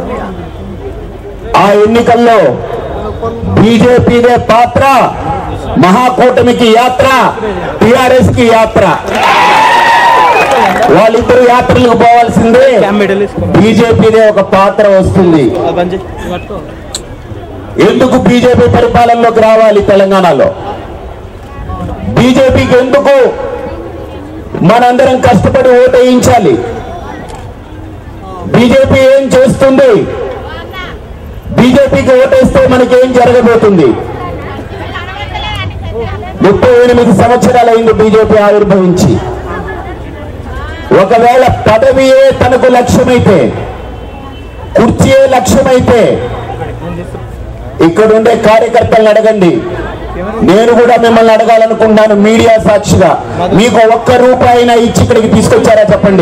Speaker 5: ఆ ఎన్నికల్లో బీజేపీదే పాత్ర మహాకూటమికి యాత్ర టిఆర్ఎస్ కి యాత్ర వాళ్ళిద్దరు యాత్రలకు పోవాల్సిందే
Speaker 6: క్యామ్ మెడల్ వేసుకో
Speaker 5: బీజేపీదే ఒక పాత్ర వస్తుంది
Speaker 6: అది బంద్ చేయి పట్టుకో
Speaker 5: ఎందుకు బీజేపీ పరిపాలనలోకి రావాలి తెలంగాణలో బీజేపీకి ఎందుకు మనందరం కష్టపడి ఓటేయించాలి బీజేపీ ఏం చేస్తుంది బీజేపీకి ఓటేస్తే మనకేం జరగబోతుంది ముప్పై ఎనిమిది సంవత్సరాలైంది బీజేపీ ఆవిర్భవించి ఒకవేళ పదవియే తనకు లక్ష్యమైతే కుర్చీయే లక్ష్యమైతే ఇక్కడ ఉండే కార్యకర్తలను అడగండి నేను కూడా మిమ్మల్ని అడగాలనుకుంటున్నాను మీడియా సాక్షిగా మీకు ఒక్క రూపాయి అయినా ఇచ్చి ఇక్కడికి తీసుకొచ్చారా చెప్పండి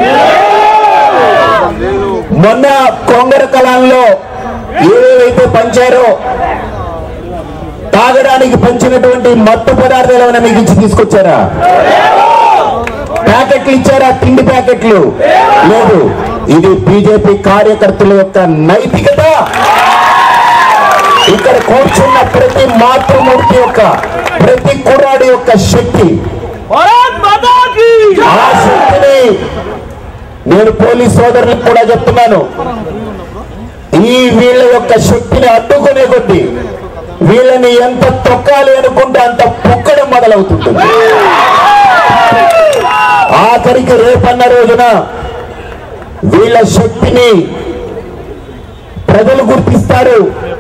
Speaker 5: మొన్న కొంగర కళాల్లో ఏవేవైతే పంచారో తాగడానికి పంచినటువంటి మత్తు పదార్థాలు ఏమైనా మీకు ఇచ్చి తీసుకొచ్చారా ప్యాకెట్లు ఇచ్చారా తిండి ప్యాకెట్లు లేదు ఇది బీజేపీ కార్యకర్తల యొక్క నైతికత ఇక్కడ కూర్చున్న ప్రతి మాతృమూర్తి యొక్క ప్రతి కుర్రాడి యొక్క శక్తి ఆ శక్తిని నేను పోలీస్ సోదరులకు కూడా చెప్తున్నాను ఈ వీళ్ళ యొక్క శక్తిని అడ్డుకునే కొద్దీ వీళ్ళని ఎంత తొక్కాలి అనుకుంటే అంత పొక్కడం మొదలవుతుంటుంది ఆఖరికి రేపన్న రోజున వీళ్ళ శక్తిని ప్రజలు గుర్తిస్తారు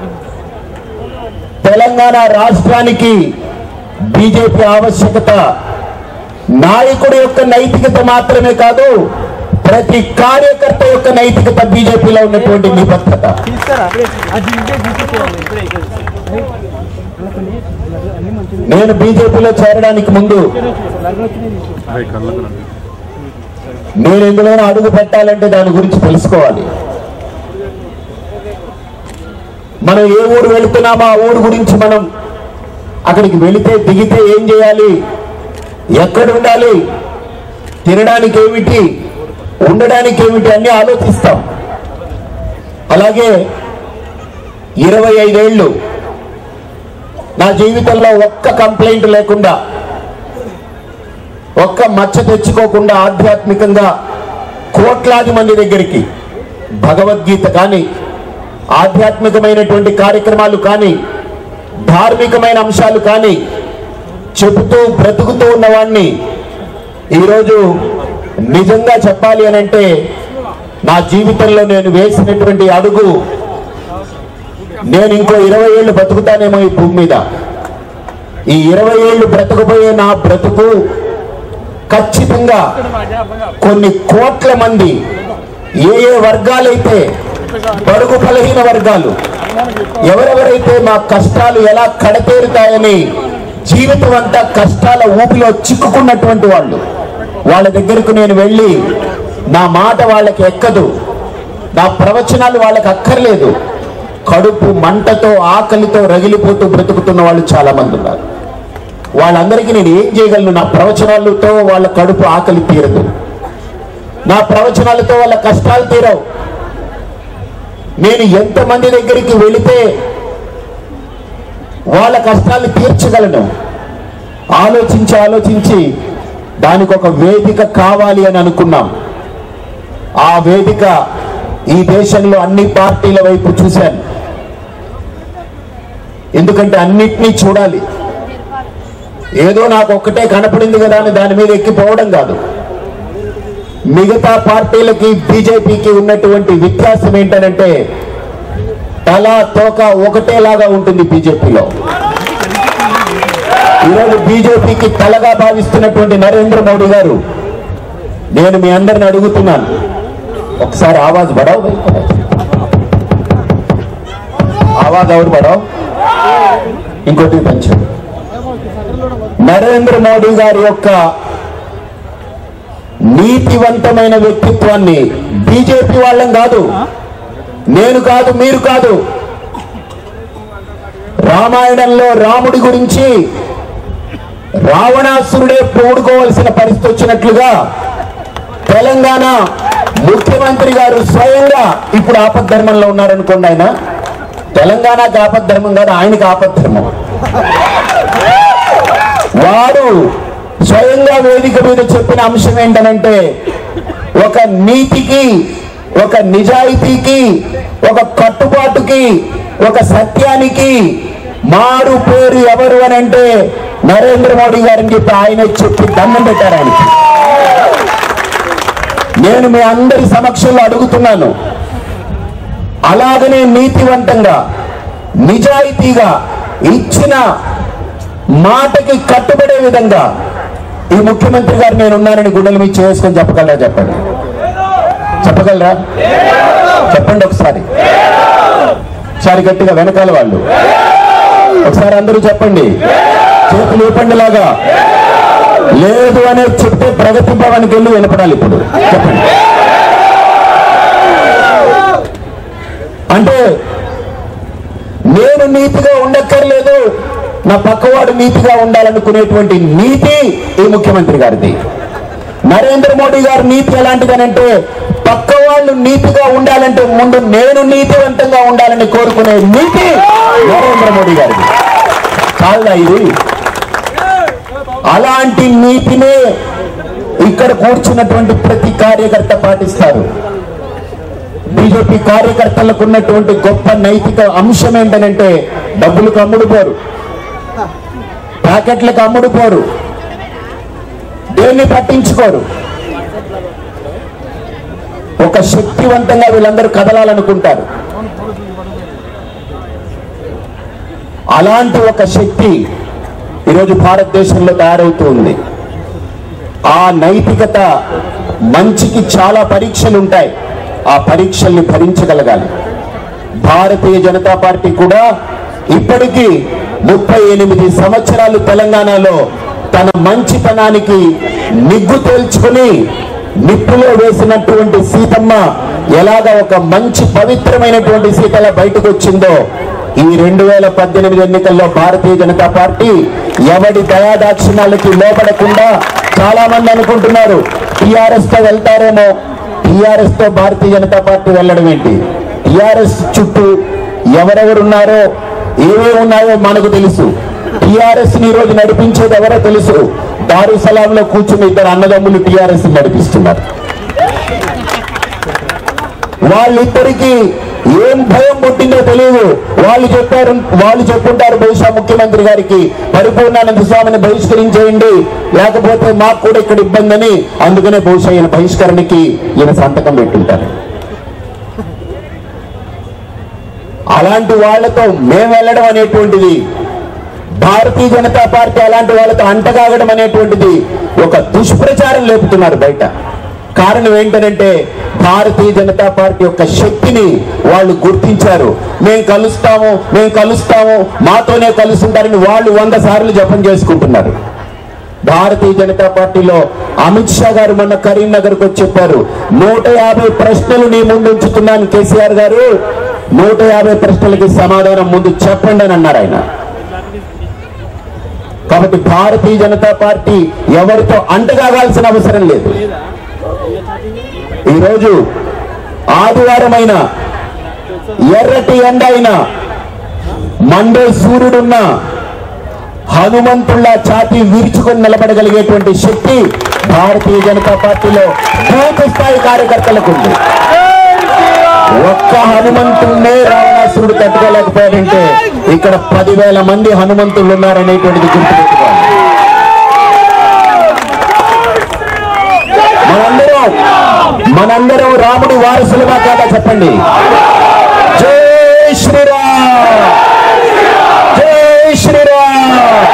Speaker 5: తెలంగాణ రాష్ట్రానికి బీజేపీ ఆవశ్యకత నాయకుడి యొక్క నైతికత మాత్రమే కాదు ప్రతి కార్యకర్త యొక్క నైతికత బీజేపీలో ఉన్నటువంటి నిబద్ధత
Speaker 6: తీస్తారా అది ఇదే తీసుకోవాలి ఇప్పుడే ఇక్కడ.
Speaker 5: నేను బీజేపీలో చేరడానికి ముందు నేను ఎందులోనూ అడుగు పెట్టాలంటే దాని గురించి తెలుసుకోవాలి మనం ఏ ఊరు వెళుతున్నామో ఆ ఊరు గురించి మనం అక్కడికి వెళితే దిగితే ఏం చేయాలి ఎక్కడ ఉండాలి తినడానికి ఏమిటి ఉండడానికి ఏమిటి అన్ని ఆలోచిస్తాం అలాగే ఇరవై ఐదేళ్ళు నా జీవితంలో ఒక్క కంప్లైంట్ లేకుండా ఒక్క మచ్చ తెచ్చుకోకుండా ఆధ్యాత్మికంగా కోట్లాది మంది దగ్గరికి భగవద్గీత కానీ ఆధ్యాత్మికమైనటువంటి కార్యక్రమాలు కానీ ధార్మికమైన అంశాలు కానీ చెబుతూ బ్రతుకుతూ ఉన్నవాణ్ణి ఈరోజు నిజంగా చెప్పాలి అని అంటే నా జీవితంలో నేను వేసినటువంటి అడుగు నేను ఇంకో ఇరవై ఏళ్ళు బతుకుతానేమో ఈ భూమి మీద ఈ ఇరవై ఏళ్ళు బ్రతకబోయే నా బ్రతుకు ఖచ్చితంగా కొన్ని కోట్ల మంది ఏ ఏ వర్గాలైతే బడుగు బలహీన వర్గాలు ఎవరెవరైతే మా కష్టాలు ఎలా కడతేరుతాయని జీవితం అంతా కష్టాల ఊపిలో చిక్కుకున్నటువంటి వాళ్ళు వాళ్ళ దగ్గరకు నేను వెళ్ళి నా మాట వాళ్ళకి ఎక్కదు నా ప్రవచనాలు వాళ్ళకి అక్కర్లేదు కడుపు మంటతో ఆకలితో రగిలిపోతూ బ్రతుకుతున్న వాళ్ళు చాలా మంది ఉన్నారు వాళ్ళందరికీ నేను ఏం చేయగలను నా ప్రవచనాలతో వాళ్ళ కడుపు ఆకలి తీరదు నా ప్రవచనాలతో వాళ్ళ కష్టాలు తీరవు నేను ఎంతమంది దగ్గరికి వెళితే వాళ్ళ కష్టాలు తీర్చగలను ఆలోచించి ఆలోచించి దానికి ఒక వేదిక కావాలి అని అనుకున్నాం ఆ వేదిక ఈ దేశంలో అన్ని పార్టీల వైపు చూశాను ఎందుకంటే అన్నిటినీ చూడాలి ఏదో నాకు ఒక్కటే కనపడింది కదా అని దాని మీద ఎక్కిపోవడం కాదు మిగతా పార్టీలకి బీజేపీకి ఉన్నటువంటి వ్యత్యాసం ఏంటనంటే తల తోక ఒకటేలాగా ఉంటుంది బీజేపీలో ఈరోజు బీజేపీకి తలగా భావిస్తున్నటువంటి నరేంద్ర మోడీ గారు నేను మీ అందరిని అడుగుతున్నాను ఒకసారి ఆవాజ్ బడావు ఆవాజ్ ఎవరు బడావు ఇంకోటి పంచాడు నరేంద్ర మోడీ గారి యొక్క నీతివంతమైన వ్యక్తిత్వాన్ని బీజేపీ వాళ్ళం కాదు నేను కాదు మీరు కాదు రామాయణంలో రాముడి గురించి రావణాసురుడే పోడుకోవలసిన పరిస్థితి వచ్చినట్లుగా తెలంగాణ ముఖ్యమంత్రి గారు స్వయంగా ఇప్పుడు ఆపద్ధర్మంలో ఉన్నారనుకోండి ఆయన తెలంగాణకి ఆపద్ధర్మం కాదు ఆయనకి ఆపద్ధర్మం వారు స్వయంగా వేదిక మీద చెప్పిన అంశం ఏంటనంటే ఒక నీతికి ఒక నిజాయితీకి ఒక కట్టుబాటుకి ఒక సత్యానికి మారు పేరు ఎవరు అని అంటే నరేంద్ర మోడీ గారిని చెప్పి ఆయన చెప్పి దండం పెట్టారు ఆయనకి నేను మీ అందరి సమక్షంలో అడుగుతున్నాను అలాగనే నీతివంతంగా నిజాయితీగా ఇచ్చిన మాటకి కట్టుబడే విధంగా ఈ ముఖ్యమంత్రి గారు నేను ఉన్నానని గుండెల మీద చేసుకొని చెప్పగలరా చెప్పండి చెప్పగలరా చెప్పండి ఒకసారి ఒకసారి గట్టిగా వెనకాల వాళ్ళు ఒకసారి అందరూ చెప్పండి చేతులు ఊపండి లాగా లేదు అనేది చెప్తే ప్రగతి భవన్కి వెళ్ళి వినపడాలి ఇప్పుడు చెప్పండి అంటే నేను నీతిగా ఉండక్కర్లేదు నా పక్కవాడు నీతిగా ఉండాలనుకునేటువంటి నీతి ఈ ముఖ్యమంత్రి గారిది నరేంద్ర మోడీ గారి నీతి ఎలాంటిదనంటే పక్క వాళ్ళు నీతిగా ఉండాలంటే ముందు నేను నీతివంతంగా ఉండాలని కోరుకునే నీతి నరేంద్ర మోడీ గారిది కాదా ఇది అలాంటి నీతినే ఇక్కడ కూర్చున్నటువంటి ప్రతి కార్యకర్త పాటిస్తారు బీజేపీ కార్యకర్తలకు ఉన్నటువంటి గొప్ప నైతిక అంశం ఏంటనంటే డబ్బులకు అమ్ముడు పోరు ప్యాకెట్లకు అమ్ముడు పోరు దేన్ని పట్టించుకోరు ఒక శక్తివంతంగా వీళ్ళందరూ కదలాలనుకుంటారు అలాంటి ఒక శక్తి ఈరోజు భారతదేశంలో తయారవుతూ ఉంది ఆ నైతికత మంచికి చాలా పరీక్షలు ఉంటాయి ఆ పరీక్షల్ని భరించగలగాలి భారతీయ జనతా పార్టీ కూడా ఇప్పటికీ ముప్పై ఎనిమిది సంవత్సరాలు తెలంగాణలో తన మంచితనానికి నిగ్గు తేల్చుకుని నిప్పులో వేసినటువంటి సీతమ్మ ఎలాగ ఒక మంచి పవిత్రమైనటువంటి సీతల బయటకు వచ్చిందో ఈ రెండు వేల పద్దెనిమిది ఎన్నికల్లో భారతీయ జనతా పార్టీ ఎవడి దయాదాక్షిణాలకి లోపడకుండా చాలా మంది అనుకుంటున్నారు టిఆర్ఎస్ తో వెళ్తారేమో టిఆర్ఎస్ తో భారతీయ జనతా పార్టీ వెళ్ళడం ఏంటి టిఆర్ఎస్ చుట్టూ ఎవరెవరు ఉన్నారో ఏమేమి ఉన్నాయో మనకు తెలుసు టిఆర్ఎస్ ని ఈరోజు నడిపించేది ఎవరో తెలుసు దారుసలాంలో కూర్చుని ఇద్దరు అన్నదమ్ములు టిఆర్ఎస్ నడిపిస్తున్నారు వాళ్ళిద్దరికి ఏం భయం పుట్టిందో తెలియదు వాళ్ళు చెప్పారు వాళ్ళు చెప్పుంటారు బహుశా ముఖ్యమంత్రి గారికి పరిపూర్ణానంద స్వామిని బహిష్కరించేయండి లేకపోతే మాకు కూడా ఇక్కడ ఇబ్బంది అని అందుకనే బహుశా ఈయన బహిష్కరణకి ఈయన సంతకం పెట్టుంటారు అలాంటి వాళ్ళతో మేము వెళ్ళడం అనేటువంటిది భారతీయ జనతా పార్టీ అలాంటి వాళ్ళతో అంటగాగడం అనేటువంటిది ఒక దుష్ప్రచారం లేపుతున్నారు బయట కారణం ఏంటనంటే భారతీయ జనతా పార్టీ యొక్క శక్తిని వాళ్ళు గుర్తించారు మేము కలుస్తాము మేము కలుస్తాము మాతోనే కలుస్తుంటారని వాళ్ళు వంద సార్లు జపం చేసుకుంటున్నారు భారతీయ జనతా పార్టీలో అమిత్ షా గారు మొన్న కరీంనగర్కి వచ్చి చెప్పారు నూట యాభై ప్రశ్నలు నీ ముందు ఉంచుతున్నాను కేసీఆర్ గారు నూట యాభై ప్రశ్నలకి సమాధానం ముందు చెప్పండి అని అన్నారు ఆయన కాబట్టి భారతీయ జనతా పార్టీ ఎవరితో అంటగాగాల్సిన అవసరం లేదు ఈరోజు ఆదివారమైన ఎర్రటి ఎండ అయినా మండే సూర్యుడున్న హనుమంతుల్లా ఛాతీ విరుచుకొని నిలబడగలిగేటువంటి శక్తి భారతీయ జనతా పార్టీలో బూత్ స్థాయి కార్యకర్తలకు ఉంది ఒక్క హనుమంతుడినే రావణాసురుడు తట్టుకోలేకపోయాడంటే ఇక్కడ పదివేల మంది హనుమంతులు ఉన్నారనేటువంటిది గుర్తుపెట్టుకోవాలి మనందరం మనందరం రాముడి వారసులుగా కాదా చెప్పండి జై శ్రీరామ్ జై శ్రీరామ్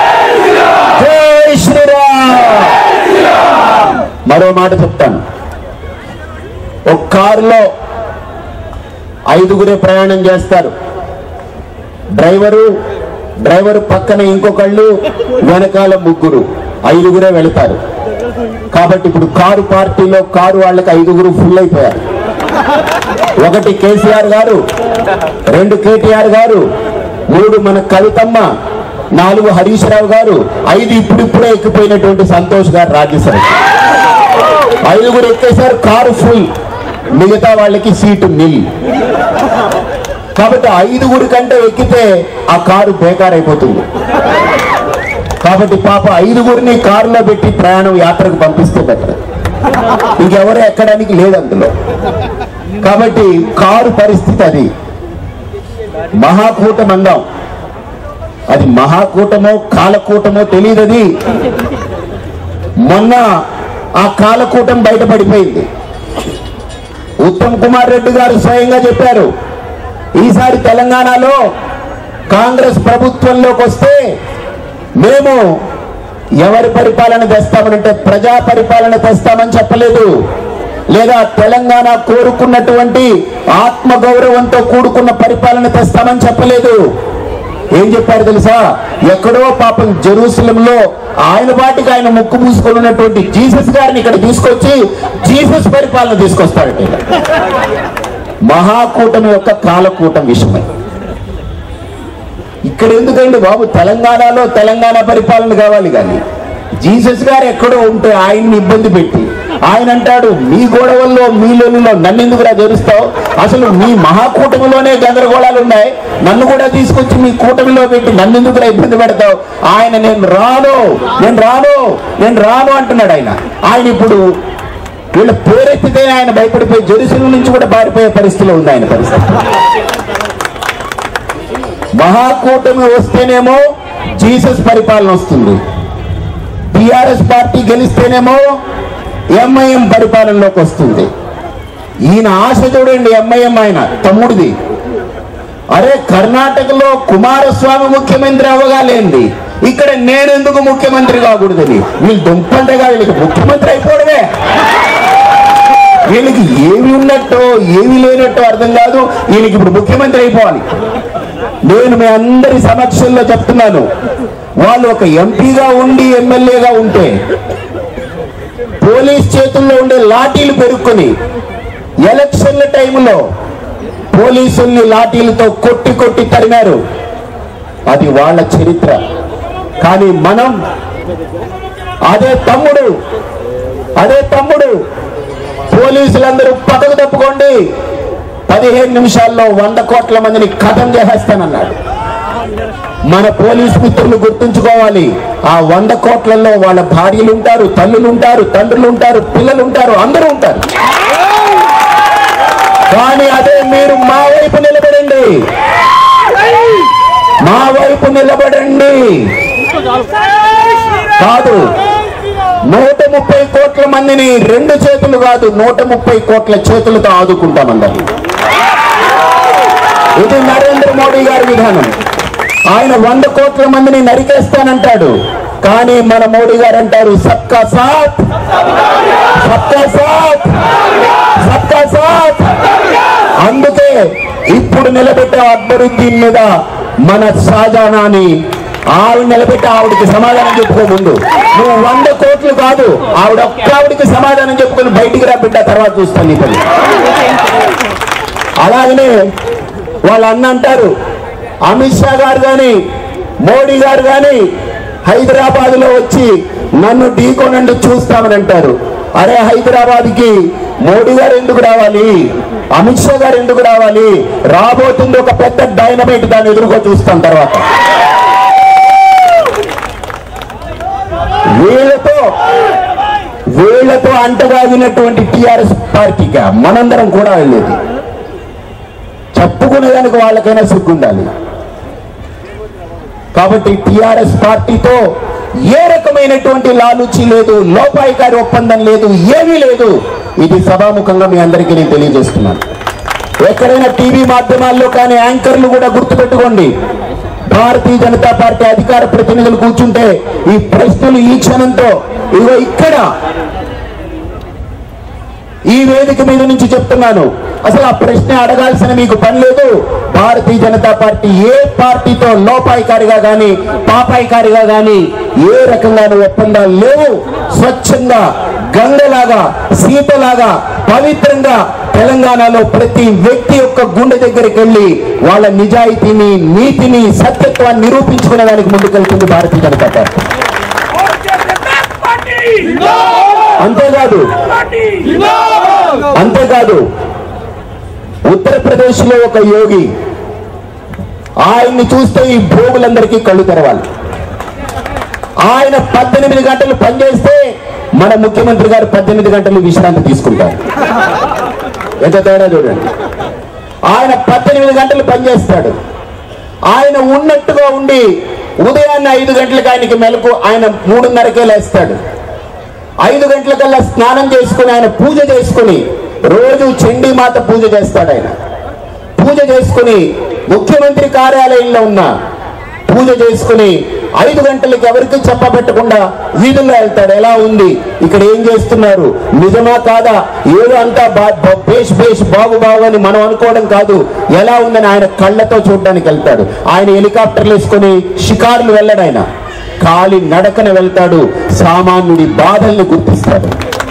Speaker 5: జై శ్రీరామ్ మరో మాట చెప్తాను ఒక కారులో ఐదుగురే ప్రయాణం చేస్తారు డ్రైవరు డ్రైవర్ పక్కన ఇంకొకళ్ళు వెనకాల ముగ్గురు ఐదుగురే వెళతారు కాబట్టి ఇప్పుడు కారు పార్టీలో కారు వాళ్ళకి ఐదుగురు ఫుల్ అయిపోయారు ఒకటి కేసీఆర్ గారు రెండు కేటీఆర్ గారు మూడు మన కవితమ్మ నాలుగు హరీష్ రావు గారు ఐదు ఇప్పుడిప్పుడే ఎక్కిపోయినటువంటి సంతోష్ గారు రాజ్యసభ ఐదుగురు ఎక్కేశారు కారు ఫుల్ మిగతా వాళ్ళకి సీటు నిల్ కాబట్టి ఐదుగురి కంటే ఎక్కితే ఆ కారు బేకార్ అయిపోతుంది కాబట్టి పాప ఐదుగురిని కారులో పెట్టి ప్రయాణం యాత్రకు పంపిస్తే బెటర్ ఇంకెవరు ఎక్కడానికి లేదు అందులో కాబట్టి కారు పరిస్థితి అది మహాకూటమందం అది మహాకూటమో కాలకూటమో తెలియదు అది మొన్న ఆ కాలకూటం బయటపడిపోయింది ఉత్తమ్ కుమార్ రెడ్డి గారు స్వయంగా చెప్పారు ఈసారి తెలంగాణలో కాంగ్రెస్ ప్రభుత్వంలోకి వస్తే మేము ఎవరి పరిపాలన తెస్తామనంటే ప్రజా పరిపాలన తెస్తామని చెప్పలేదు లేదా తెలంగాణ కోరుకున్నటువంటి ఆత్మగౌరవంతో కూడుకున్న పరిపాలన తెస్తామని చెప్పలేదు ఏం చెప్పారు తెలుసా ఎక్కడో పాపం జెరూసలంలో ఆయన వాటికి ఆయన ముక్కు మూసుకొని ఉన్నటువంటి జీసస్ గారిని ఇక్కడ తీసుకొచ్చి జీసస్ పరిపాలన తీసుకొస్తాడట మహాకూటమి యొక్క కాలకూటం విషయమై ఇక్కడ ఎందుకండి బాబు తెలంగాణలో తెలంగాణ పరిపాలన కావాలి కానీ జీసస్ గారు ఎక్కడో ఉంటే ఆయన్ని ఇబ్బంది పెట్టి ఆయన అంటాడు మీ గొడవల్లో మీ లొల్లిలో నన్ను ఎందుకురా జరుస్తావు అసలు మీ మహాకూటమిలోనే గందరగోళాలు ఉన్నాయి నన్ను కూడా తీసుకొచ్చి మీ కూటమిలో పెట్టి నన్ను ఎందుకురా ఇబ్బంది పెడతావు ఆయన నేను రాను నేను రాను నేను రాను అంటున్నాడు ఆయన ఆయన ఇప్పుడు వీళ్ళ పేరెత్తితే ఆయన భయపడిపోయి జెరూసలం నుంచి కూడా పారిపోయే పరిస్థితిలో ఉంది ఆయన పరిస్థితి మహాకూటమి వస్తేనేమో జీసస్ పరిపాలన వస్తుంది టిఆర్ఎస్ పార్టీ గెలిస్తేనేమో ఎంఐఎం పరిపాలనలోకి వస్తుంది ఈయన ఆశ చూడండి ఎంఐఎం ఆయన తమ్ముడిది అరే కర్ణాటకలో కుమారస్వామి ముఖ్యమంత్రి అవ్వగాలేంది ఇక్కడ నేనెందుకు ముఖ్యమంత్రి కాకూడదని వీళ్ళు దుంపంటగా వీళ్ళకి ముఖ్యమంత్రి అయిపోవడమే వీళ్ళకి ఏమి ఉన్నట్టో ఏమి లేనట్టో అర్థం కాదు వీళ్ళకి ఇప్పుడు ముఖ్యమంత్రి అయిపోవాలి నేను మీ అందరి సమక్షంలో చెప్తున్నాను వాళ్ళు ఒక ఎంపీగా ఉండి ఎమ్మెల్యేగా ఉంటే పోలీస్ చేతుల్లో ఉండే లాఠీలు పెరుక్కుని ఎలక్షన్ల టైంలో పోలీసుల్ని లాఠీలతో కొట్టి కొట్టి తరిమారు అది వాళ్ళ చరిత్ర కానీ మనం అదే తమ్ముడు అదే తమ్ముడు పోలీసులందరూ పక్కకు తప్పుకోండి పదిహేను నిమిషాల్లో వంద కోట్ల మందిని కథం చేసేస్తానన్నాడు మన పోలీస్ మిత్రులు గుర్తుంచుకోవాలి ఆ వంద కోట్లలో వాళ్ళ భార్యలు ఉంటారు తల్లులు ఉంటారు తండ్రులు ఉంటారు పిల్లలు ఉంటారు అందరూ ఉంటారు కానీ అదే మీరు మా వైపు నిలబడండి మా వైపు నిలబడండి కాదు నూట ముప్పై కోట్ల మందిని రెండు చేతులు కాదు నూట ముప్పై కోట్ల చేతులతో ఆదుకుంటామన్నారు ఇది నరేంద్ర మోడీ గారి విధానం ఆయన వంద కోట్ల మందిని నరికేస్తానంటాడు కానీ మన మోడీ గారు అంటారు సబ్కా సాత్ సబ్కా సాత్ సబ్కా సాత్ అందుకే ఇప్పుడు నిలబెట్టే అక్బరుద్దీన్ మీద మన షాజానాని ఆవిడ నిలబెట్టి ఆవిడకి సమాధానం చెప్పుకో ముందు నువ్వు వంద కోట్లు కాదు ఆవిడ ఒక్క ఆవిడకి సమాధానం చెప్పుకొని బయటికి రా బిడ్డ తర్వాత చూస్తాను నీ పని అలాగనే వాళ్ళ అన్న అంటారు అమిత్ షా గారు కానీ మోడీ గారు కానీ హైదరాబాద్ లో వచ్చి నన్ను ఢీకోనండి చూస్తామని అంటారు అరే హైదరాబాద్ కి మోడీ గారు ఎందుకు రావాలి అమిత్ షా గారు ఎందుకు రావాలి రాబోతుంది ఒక పెద్ద డైనమైట్ దాన్ని ఎదురుగా చూస్తాం తర్వాత వీళ్ళతో వీళ్ళతో అంటగాగినటువంటి టిఆర్ఎస్ పార్టీగా మనందరం కూడా వెళ్ళేది చెప్పుకునేదానికి వాళ్ళకైనా సిగ్గుండాలి కాబట్టి టిఆర్ఎస్ పార్టీతో ఏ రకమైనటువంటి లాలుచి లేదు లోపాయికారి ఒప్పందం లేదు ఏమీ లేదు ఇది సభాముఖంగా మీ అందరికీ నేను తెలియజేస్తున్నాను ఎక్కడైనా టీవీ మాధ్యమాల్లో కానీ యాంకర్లు కూడా గుర్తుపెట్టుకోండి భారతీయ జనతా పార్టీ అధికార ప్రతినిధులు కూర్చుంటే ఈ ప్రశ్నలు ఈ క్షణంతో ఇదిగో ఇక్కడ ఈ వేదిక మీద నుంచి చెప్తున్నాను అసలు ఆ ప్రశ్న అడగాల్సిన మీకు పని లేదు భారతీయ జనతా పార్టీ ఏ పార్టీతో లోపాయికారిగా గాని పాపాయికారిగా గాని ఏ రకంగానూ ఒప్పందాలు లేవు స్వచ్ఛంగా గంగలాగా సీతలాగా పవిత్రంగా తెలంగాణలో ప్రతి వ్యక్తి యొక్క గుండె దగ్గరికి వెళ్ళి వాళ్ళ నిజాయితీని నీతిని సత్యత్వాన్ని నిరూపించుకునే దానికి ముందుకెళ్తుంది భారతీయ జనతా పార్టీ అంతేకాదు అంతేకాదు ఉత్తరప్రదేశ్ లో ఒక యోగి ఆయన్ని చూస్తే ఈ భోగులందరికీ కళ్ళు తెరవాలి ఆయన పద్దెనిమిది గంటలు పనిచేస్తే మన ముఖ్యమంత్రి గారు పద్దెనిమిది గంటలు విశ్రాంతి తీసుకుంటారు ఎంత తేడా చూడండి ఆయన పద్దెనిమిది గంటలు పనిచేస్తాడు ఆయన ఉన్నట్టుగా ఉండి ఉదయాన్నే ఐదు గంటలకు ఆయనకి మెలకు ఆయన మూడున్నరకే లేస్తాడు ఐదు గంటలకల్లా స్నానం చేసుకుని ఆయన పూజ చేసుకుని రోజు చండీమాత పూజ చేస్తాడు ఆయన పూజ చేసుకుని ముఖ్యమంత్రి కార్యాలయంలో ఉన్న పూజ చేసుకుని ఐదు గంటలకి ఎవరికి చెప్పబెట్టకుండా వీధుల్లో వెళ్తాడు ఎలా ఉంది ఇక్కడ ఏం చేస్తున్నారు నిజమా కాదా ఏదో అంతా బా- బా- బేష్ బేష్ బాగు బాగు అని మనం అనుకోవడం కాదు ఎలా ఉందని ఆయన కళ్ళతో చూడడానికి వెళ్తాడు ఆయన హెలికాప్టర్లు వేసుకొని షికారులు వెళ్ళడు ఆయన కాలి నడకన వెళ్తాడు సామాన్యుడి బాధల్ని గుర్తిస్తాడు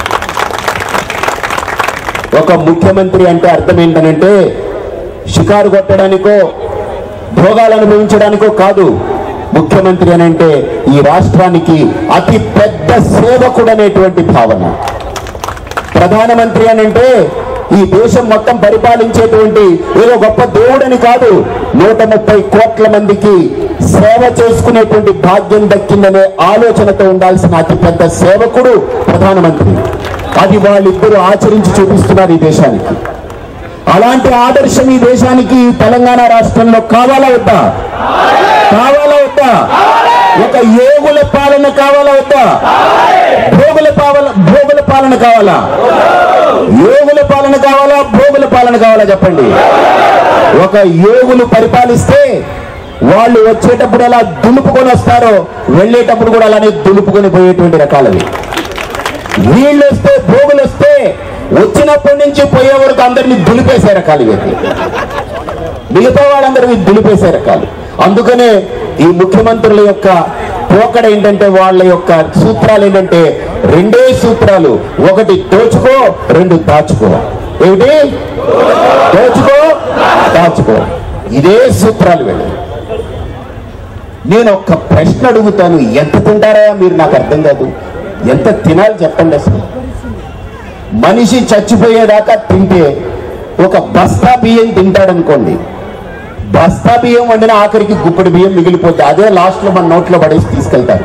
Speaker 5: ఒక ముఖ్యమంత్రి అంటే అర్థం ఏంటనంటే షికారు కొట్టడానికో భోగాలు అనుభవించడానికో కాదు ముఖ్యమంత్రి అని అంటే ఈ రాష్ట్రానికి అతి పెద్ద సేవకుడు అనేటువంటి భావన ప్రధానమంత్రి అని అంటే ఈ దేశం మొత్తం పరిపాలించేటువంటి ఏదో గొప్ప దేవుడని కాదు నూట ముప్పై కోట్ల మందికి సేవ చేసుకునేటువంటి భాగ్యం దక్కిందనే ఆలోచనతో ఉండాల్సిన అతి పెద్ద సేవకుడు ప్రధానమంత్రి అది వాళ్ళిద్దరూ ఆచరించి చూపిస్తున్నారు ఈ దేశానికి అలాంటి ఆదర్శం ఈ దేశానికి ఈ తెలంగాణ రాష్ట్రంలో కావాలా వద్దా కావాలా వద్దా ఒక యోగుల పాలన కావాలా వద్దా భోగుల పాలన భోగుల పాలన కావాలా యోగుల పాలన కావాలా భోగుల పాలన కావాలా చెప్పండి ఒక యోగులు పరిపాలిస్తే వాళ్ళు వచ్చేటప్పుడు ఎలా దులుపుకొని వస్తారో వెళ్ళేటప్పుడు కూడా అలానే దులుపుకొని పోయేటువంటి రకాలవి వీళ్ళు వస్తే భోగులు వస్తే వచ్చినప్పటి నుంచి పోయే వరకు అందరినీ దులిపేసే రకాలు ఇవి మిగతా వాళ్ళందరినీ దులిపేసే రకాలు అందుకనే ఈ ముఖ్యమంత్రుల యొక్క పోకడ ఏంటంటే వాళ్ళ యొక్క సూత్రాలు ఏంటంటే రెండే సూత్రాలు ఒకటి దోచుకో రెండు దాచుకో ఏమిటి దోచుకో దాచుకో ఇదే సూత్రాలు వీళ్ళు నేను ఒక్క ప్రశ్న అడుగుతాను ఎంత తింటారా మీరు నాకు అర్థం కాదు ఎంత తినాలి చెప్పండి అసలు మనిషి చచ్చిపోయేదాకా తింటే ఒక బస్తా బియ్యం తింటాడనుకోండి బస్తా బియ్యం వండిన ఆఖరికి గుప్పడి బియ్యం మిగిలిపోతే అదే లాస్ట్ లో మన నోట్లో పడేసి తీసుకెళ్తారు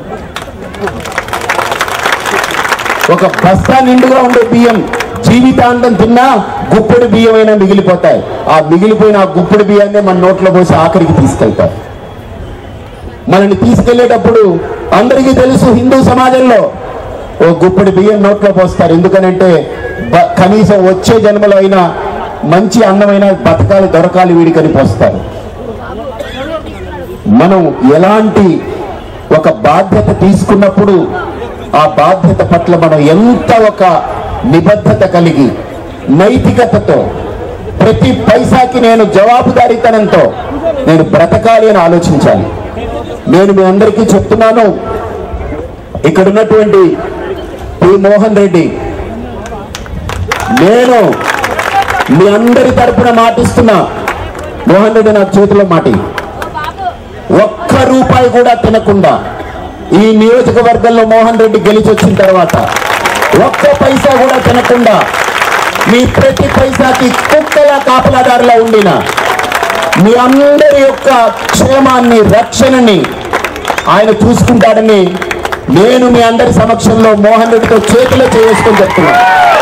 Speaker 5: ఒక బస్తా నిండుగా ఉండే బియ్యం జీవితాంతం తిన్నా గుప్పడి బియ్యం అయినా మిగిలిపోతాయి ఆ మిగిలిపోయిన ఆ గుప్పడి బియ్యాన్ని మన నోట్లో పోసి ఆఖరికి తీసుకెళ్తారు మనల్ని తీసుకెళ్లేటప్పుడు అందరికీ తెలుసు హిందూ సమాజంలో ఓ గుప్పడి బియ్యం నోట్లో పోస్తారు ఎందుకనంటే బ- కనీసం వచ్చే జన్మలో అయినా మంచి అన్నమైన బతకాలి దొరకాలి వీడికని పోస్తారు మనం ఎలాంటి ఒక బాధ్యత తీసుకున్నప్పుడు ఆ బాధ్యత పట్ల మనం ఎంత ఒక నిబద్ధత కలిగి నైతికతతో ప్రతి పైసాకి నేను జవాబుదారీతనంతో నేను బ్రతకాలి అని ఆలోచించాలి నేను మీ అందరికీ చెప్తున్నాను ఇక్కడ ఉన్నటువంటి పి మోహన్ రెడ్డి నేను మీ అందరి తరపున మాటిస్తున్నా మోహన్ రెడ్డి నాకు చేతిలో మాటి ఒక్క రూపాయి కూడా తినకుండా ఈ నియోజకవర్గంలో మోహన్ రెడ్డి గెలిచి వచ్చిన తర్వాత ఒక్క పైసా కూడా తినకుండా మీ ప్రతి పైసాకి కుక్కల కాపలాదారులా ఉండిన మీ అందరి యొక్క క్షేమాన్ని రక్షణని ఆయన చూసుకుంటాడని నేను మీ అందరి సమక్షంలో మోహన్ రెడ్డితో చేతిలో చేసుకొని చెప్తున్నాను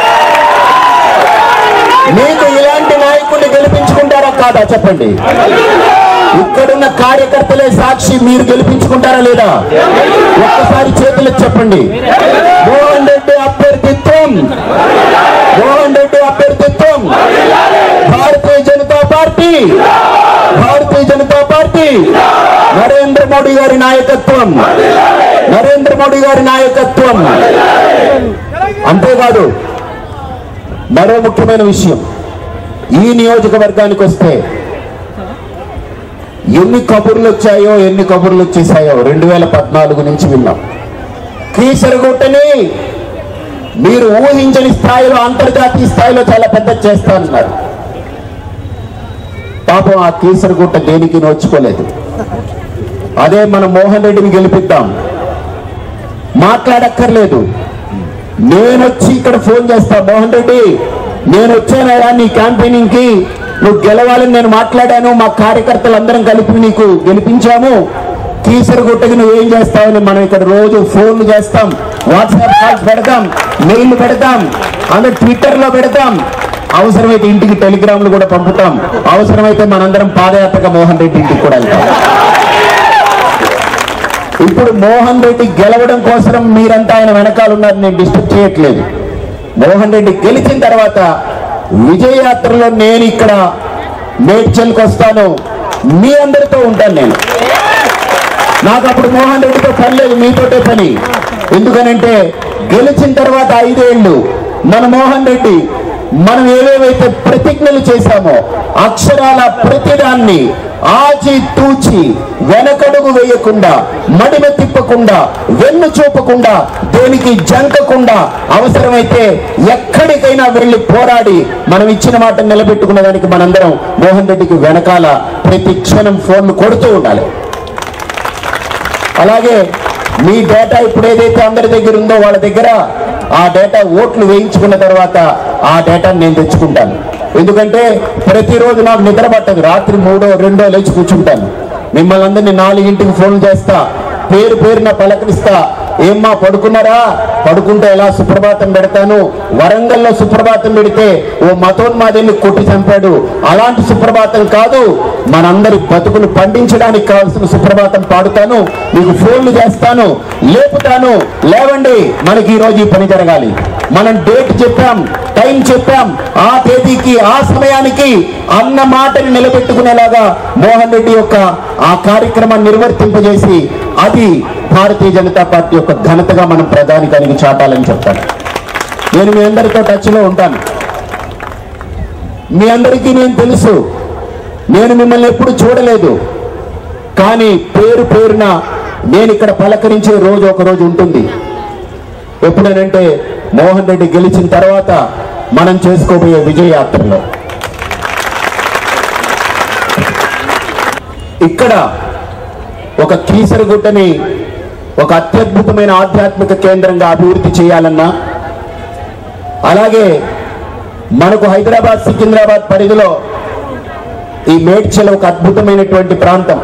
Speaker 5: మీకు ఇలాంటి నాయకుడిని గెలిపించుకుంటారా కాదా చెప్పండి ఇక్కడున్న కార్యకర్తలే సాక్షి మీరు గెలిపించుకుంటారా లేదా ఒక్కసారి చేతులు చెప్పండి మోహన్ రెడ్డి అభ్యర్థిత్వం మోహన్ రెడ్డి అభ్యర్థిత్వం భారతీయ జనతా పార్టీ భారతీయ జనతా పార్టీ నరేంద్ర మోడీ గారి నాయకత్వం నరేంద్ర మోడీ గారి నాయకత్వం అంతేకాదు మరో ముఖ్యమైన విషయం ఈ నియోజకవర్గానికి వస్తే ఎన్ని కబుర్లు వచ్చాయో ఎన్ని కబుర్లు వచ్చేసాయో రెండు వేల పద్నాలుగు నుంచి విన్నాం కీసరగుట్టని మీరు ఊహించని స్థాయిలో అంతర్జాతీయ స్థాయిలో చాలా పెద్ద చేస్తా అన్నారు పాపం ఆ కీసరగుట్ట దేనికి నోచుకోలేదు అదే మన మోహన్ రెడ్డిని గెలిపిద్దాం మాట్లాడక్కర్లేదు నేనొచ్చి ఇక్కడ ఫోన్ చేస్తా మోహన్ రెడ్డి నేను వచ్చానయా నీ క్యాంపెయినింగ్ కి నువ్వు గెలవాలని నేను మాట్లాడాను మా కార్యకర్తలు అందరం కలిపి నీకు గెలిపించాము కీసరగుట్టకి నువ్వు ఏం చేస్తావని మనం ఇక్కడ రోజు ఫోన్లు చేస్తాం వాట్సాప్ కాల్స్ పెడతాం మెయిల్ పెడతాం అందరు ట్విట్టర్ లో పెడతాం అవసరమైతే ఇంటికి టెలిగ్రామ్లు కూడా పంపుతాం అవసరమైతే మనందరం పాదయాత్రగా మోహన్ రెడ్డి ఇంటికి కూడా వెళ్తాం ఇప్పుడు మోహన్ రెడ్డి గెలవడం కోసం మీరంతా ఆయన వెనకాల ఉన్నారు నేను డిస్టర్బ్ చేయట్లేదు మోహన్ రెడ్డి గెలిచిన తర్వాత విజయయాత్రలో నేను ఇక్కడ మేడ్చల్కి వస్తాను మీ అందరితో ఉంటాను నేను నాకు అప్పుడు మోహన్ రెడ్డితో పని లేదు మీతోటే పని ఎందుకనంటే గెలిచిన తర్వాత ఐదేళ్లు మన మోహన్ రెడ్డి మనం ఏవేవైతే ప్రతిజ్ఞలు చేశామో అక్షరాల ప్రతిదాన్ని ఆచి తూచి వెనకడుగు వేయకుండా మడిమ తిప్పకుండా వెన్ను చూపకుండా దేనికి జంకకుండా అవసరమైతే ఎక్కడికైనా వెళ్ళి పోరాడి మనం ఇచ్చిన మాట నిలబెట్టుకున్న దానికి మనందరం మోహన్ రెడ్డికి వెనకాల ప్రతి క్షణం ఫోన్లు కొడుతూ ఉండాలి అలాగే మీ డేటా ఇప్పుడు ఏదైతే అందరి దగ్గర ఉందో వాళ్ళ దగ్గర ఆ డేటా ఓట్లు వేయించుకున్న తర్వాత ఆ డేటా నేను తెచ్చుకుంటాను ఎందుకంటే ప్రతిరోజు నాకు నిద్ర పట్టదు రాత్రి మూడో రెండో లేచి కూర్చుంటాను మిమ్మల్ని అందరినీ నాలుగింటికి ఫోన్ చేస్తా పేరు పేరున పలకరిస్తా ఏమ్మా పడుకున్నారా పడుకుంటే ఎలా సుప్రభాతం పెడతాను వరంగల్లో సుప్రభాతం పెడితే ఓ మతోన్మాదిని కొట్టి చంపాడు అలాంటి సుప్రభాతం కాదు మనందరి బతుకులు పండించడానికి కావాల్సిన సుప్రభాతం పాడుతాను మీకు ఫోన్లు చేస్తాను లేపుతాను లేవండి మనకి ఈ రోజు ఈ పని జరగాలి మనం డేట్ చెప్పాం టైం చెప్పాం ఆ తేదీకి ఆ సమయానికి అన్న మాటని నిలబెట్టుకునేలాగా మోహన్ రెడ్డి యొక్క ఆ కార్యక్రమాన్ని నిర్వర్తింపజేసి అది భారతీయ జనతా పార్టీ యొక్క ఘనతగా మనం ప్రధానికానికి చాటాలని చెప్తాను నేను మీ అందరితో టచ్లో ఉంటాను మీ అందరికీ నేను తెలుసు నేను మిమ్మల్ని ఎప్పుడు చూడలేదు కానీ పేరు పేరున నేను ఇక్కడ పలకరించే రోజు ఒక రోజు ఉంటుంది ఎప్పుడనంటే మోహన్ రెడ్డి గెలిచిన తర్వాత మనం చేసుకోబోయే విజయయాత్రలో ఇక్కడ ఒక కీసరగుట్టని ఒక అత్యద్భుతమైన ఆధ్యాత్మిక కేంద్రంగా అభివృద్ధి చేయాలన్నా అలాగే మనకు హైదరాబాద్ సికింద్రాబాద్ పరిధిలో ఈ మేడ్చల్ ఒక అద్భుతమైనటువంటి ప్రాంతం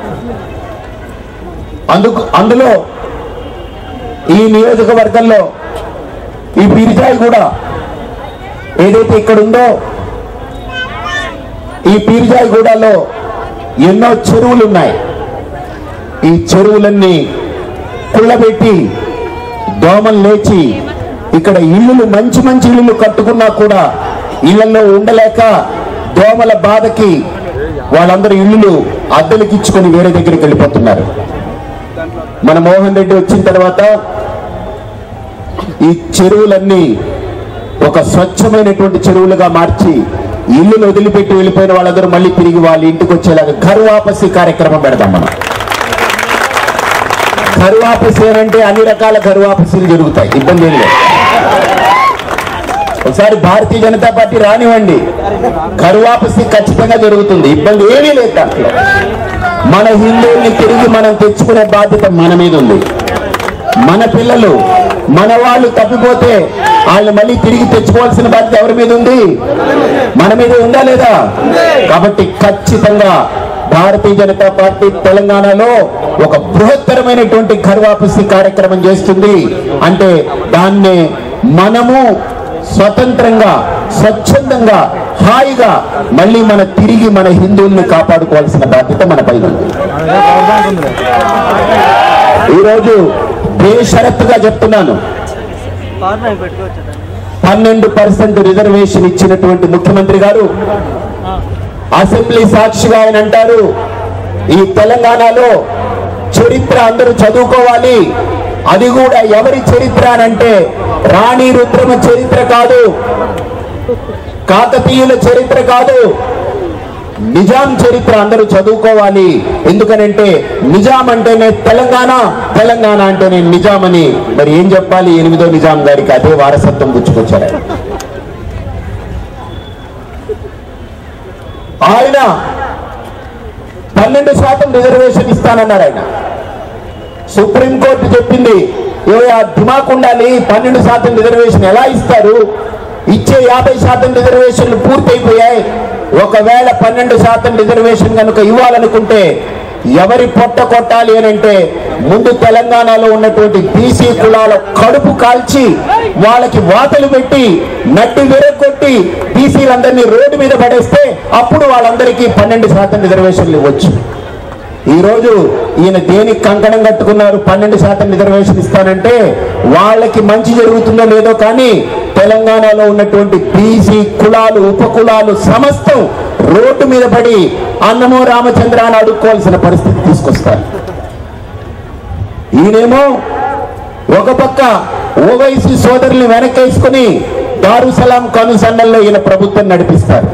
Speaker 5: అందుకు అందులో ఈ నియోజకవర్గంలో ఈ పీరిజాయి కూడా ఏదైతే ఇక్కడ ఉందో ఈ పీరిజాయిగూడలో ఎన్నో చెరువులు ఉన్నాయి ఈ చెరువులన్నీ కుళ్ళబెట్టి దోమలు లేచి ఇక్కడ ఇల్లులు మంచి మంచి ఇల్లులు కట్టుకున్నా కూడా ఇళ్లలో ఉండలేక దోమల బాధకి వాళ్ళందరూ ఇల్లులు అద్దెలకు ఇచ్చుకొని వేరే దగ్గరికి వెళ్ళిపోతున్నారు మన మోహన్ రెడ్డి వచ్చిన తర్వాత ఈ చెరువులన్నీ ఒక స్వచ్ఛమైనటువంటి చెరువులుగా మార్చి ఇల్లును వదిలిపెట్టి వెళ్ళిపోయిన వాళ్ళందరూ మళ్ళీ తిరిగి వాళ్ళ ఇంటికి వచ్చేలాగా ఘర్ వాపసి కార్యక్రమం పెడదాం మనం ఘర్ వాపసి అంటే అన్ని రకాల ఘర్ వాపసీలు జరుగుతాయి ఇబ్బంది ఏం లేదు ఒకసారి భారతీయ జనతా పార్టీ రానివ్వండి ఘర్ వాపసి ఖచ్చితంగా జరుగుతుంది ఇబ్బంది ఏమీ లేదు దాంట్లో మన హిందువుల్ని తిరిగి మనం తెచ్చుకునే బాధ్యత మన మీద ఉంది మన పిల్లలు మన వాళ్ళు తప్పిపోతే వాళ్ళు మళ్ళీ తిరిగి తెచ్చుకోవాల్సిన బాధ్యత ఎవరి మీద ఉంది మన మీద ఉందా లేదా కాబట్టి ఖచ్చితంగా భారతీయ జనతా పార్టీ తెలంగాణలో ఒక బృహత్తరమైనటువంటి ఘర్వాపసి కార్యక్రమం చేస్తుంది అంటే దాన్ని మనము స్వతంత్రంగా స్వచ్ఛందంగా హాయిగా మళ్ళీ మన తిరిగి మన హిందువుల్ని కాపాడుకోవాల్సిన బాధ్యత మన పైన ఉంది ఈరోజు బేషరత్తుగా చెప్తున్నాను
Speaker 6: పవర్ బ్యాంక్ పెట్టుకోవచ్చు
Speaker 5: పన్నెండు పర్సెంట్ రిజర్వేషన్ ఇచ్చినటువంటి ముఖ్యమంత్రి గారు అసెంబ్లీ సాక్షిగా ఆయన అంటారు ఈ తెలంగాణలో చరిత్ర అందరూ చదువుకోవాలి అది కూడా ఎవరి చరిత్ర అని అంటే రాణి రుద్రమ చరిత్ర కాదు కాకతీయుల చరిత్ర కాదు నిజాం చరిత్ర అందరూ చదువుకోవాలి ఎందుకనంటే నిజాం అంటేనే తెలంగాణ తెలంగాణ అంటేనే నిజాం అని మరి ఏం చెప్పాలి ఎనిమిదో నిజాం గారికి అదే వారసత్వం గుచ్చుకొచ్చారు ఆయన. ఆయన పన్నెండు శాతం రిజర్వేషన్ ఇస్తానన్నారు ఆయన సుప్రీంకోర్టు చెప్పింది ఏ ఆ దిమాక్ ఉండాలి పన్నెండు శాతం రిజర్వేషన్ ఎలా ఇస్తారు ఇచ్చే యాభై శాతం రిజర్వేషన్లు పూర్తయిపోయాయి ఒకవేళ పన్నెండు శాతం రిజర్వేషన్ కనుక ఇవ్వాలనుకుంటే ఎవరి పొట్ట కొట్టాలి అని అంటే ముందు తెలంగాణలో ఉన్నటువంటి బీసీ కులాల కడుపు కాల్చి వాళ్ళకి వాతలు పెట్టి నట్టి విరగొట్టి బీసీలందరినీ రోడ్డు మీద పడేస్తే అప్పుడు వాళ్ళందరికీ పన్నెండు శాతం రిజర్వేషన్లు ఇవ్వచ్చు ఈ రోజు ఈయన దేనికి కంకణం కట్టుకున్నారు పన్నెండు శాతం రిజర్వేషన్ ఇస్తానంటే వాళ్ళకి మంచి జరుగుతుందో లేదో కానీ తెలంగాణలో ఉన్నటువంటి బీసీ కులాలు ఉపకులాలు సమస్తం రోడ్డు మీద పడి అన్నమో రామచంద్ర అని అడుక్కోవాల్సిన పరిస్థితి తీసుకొస్తారు ఈయనేమో ఒక పక్క ఓవైసీ సోదరుల్ని వెనకేసుకుని దారుసలాం కనుసన్నల్లో ఈయన ప్రభుత్వం నడిపిస్తారు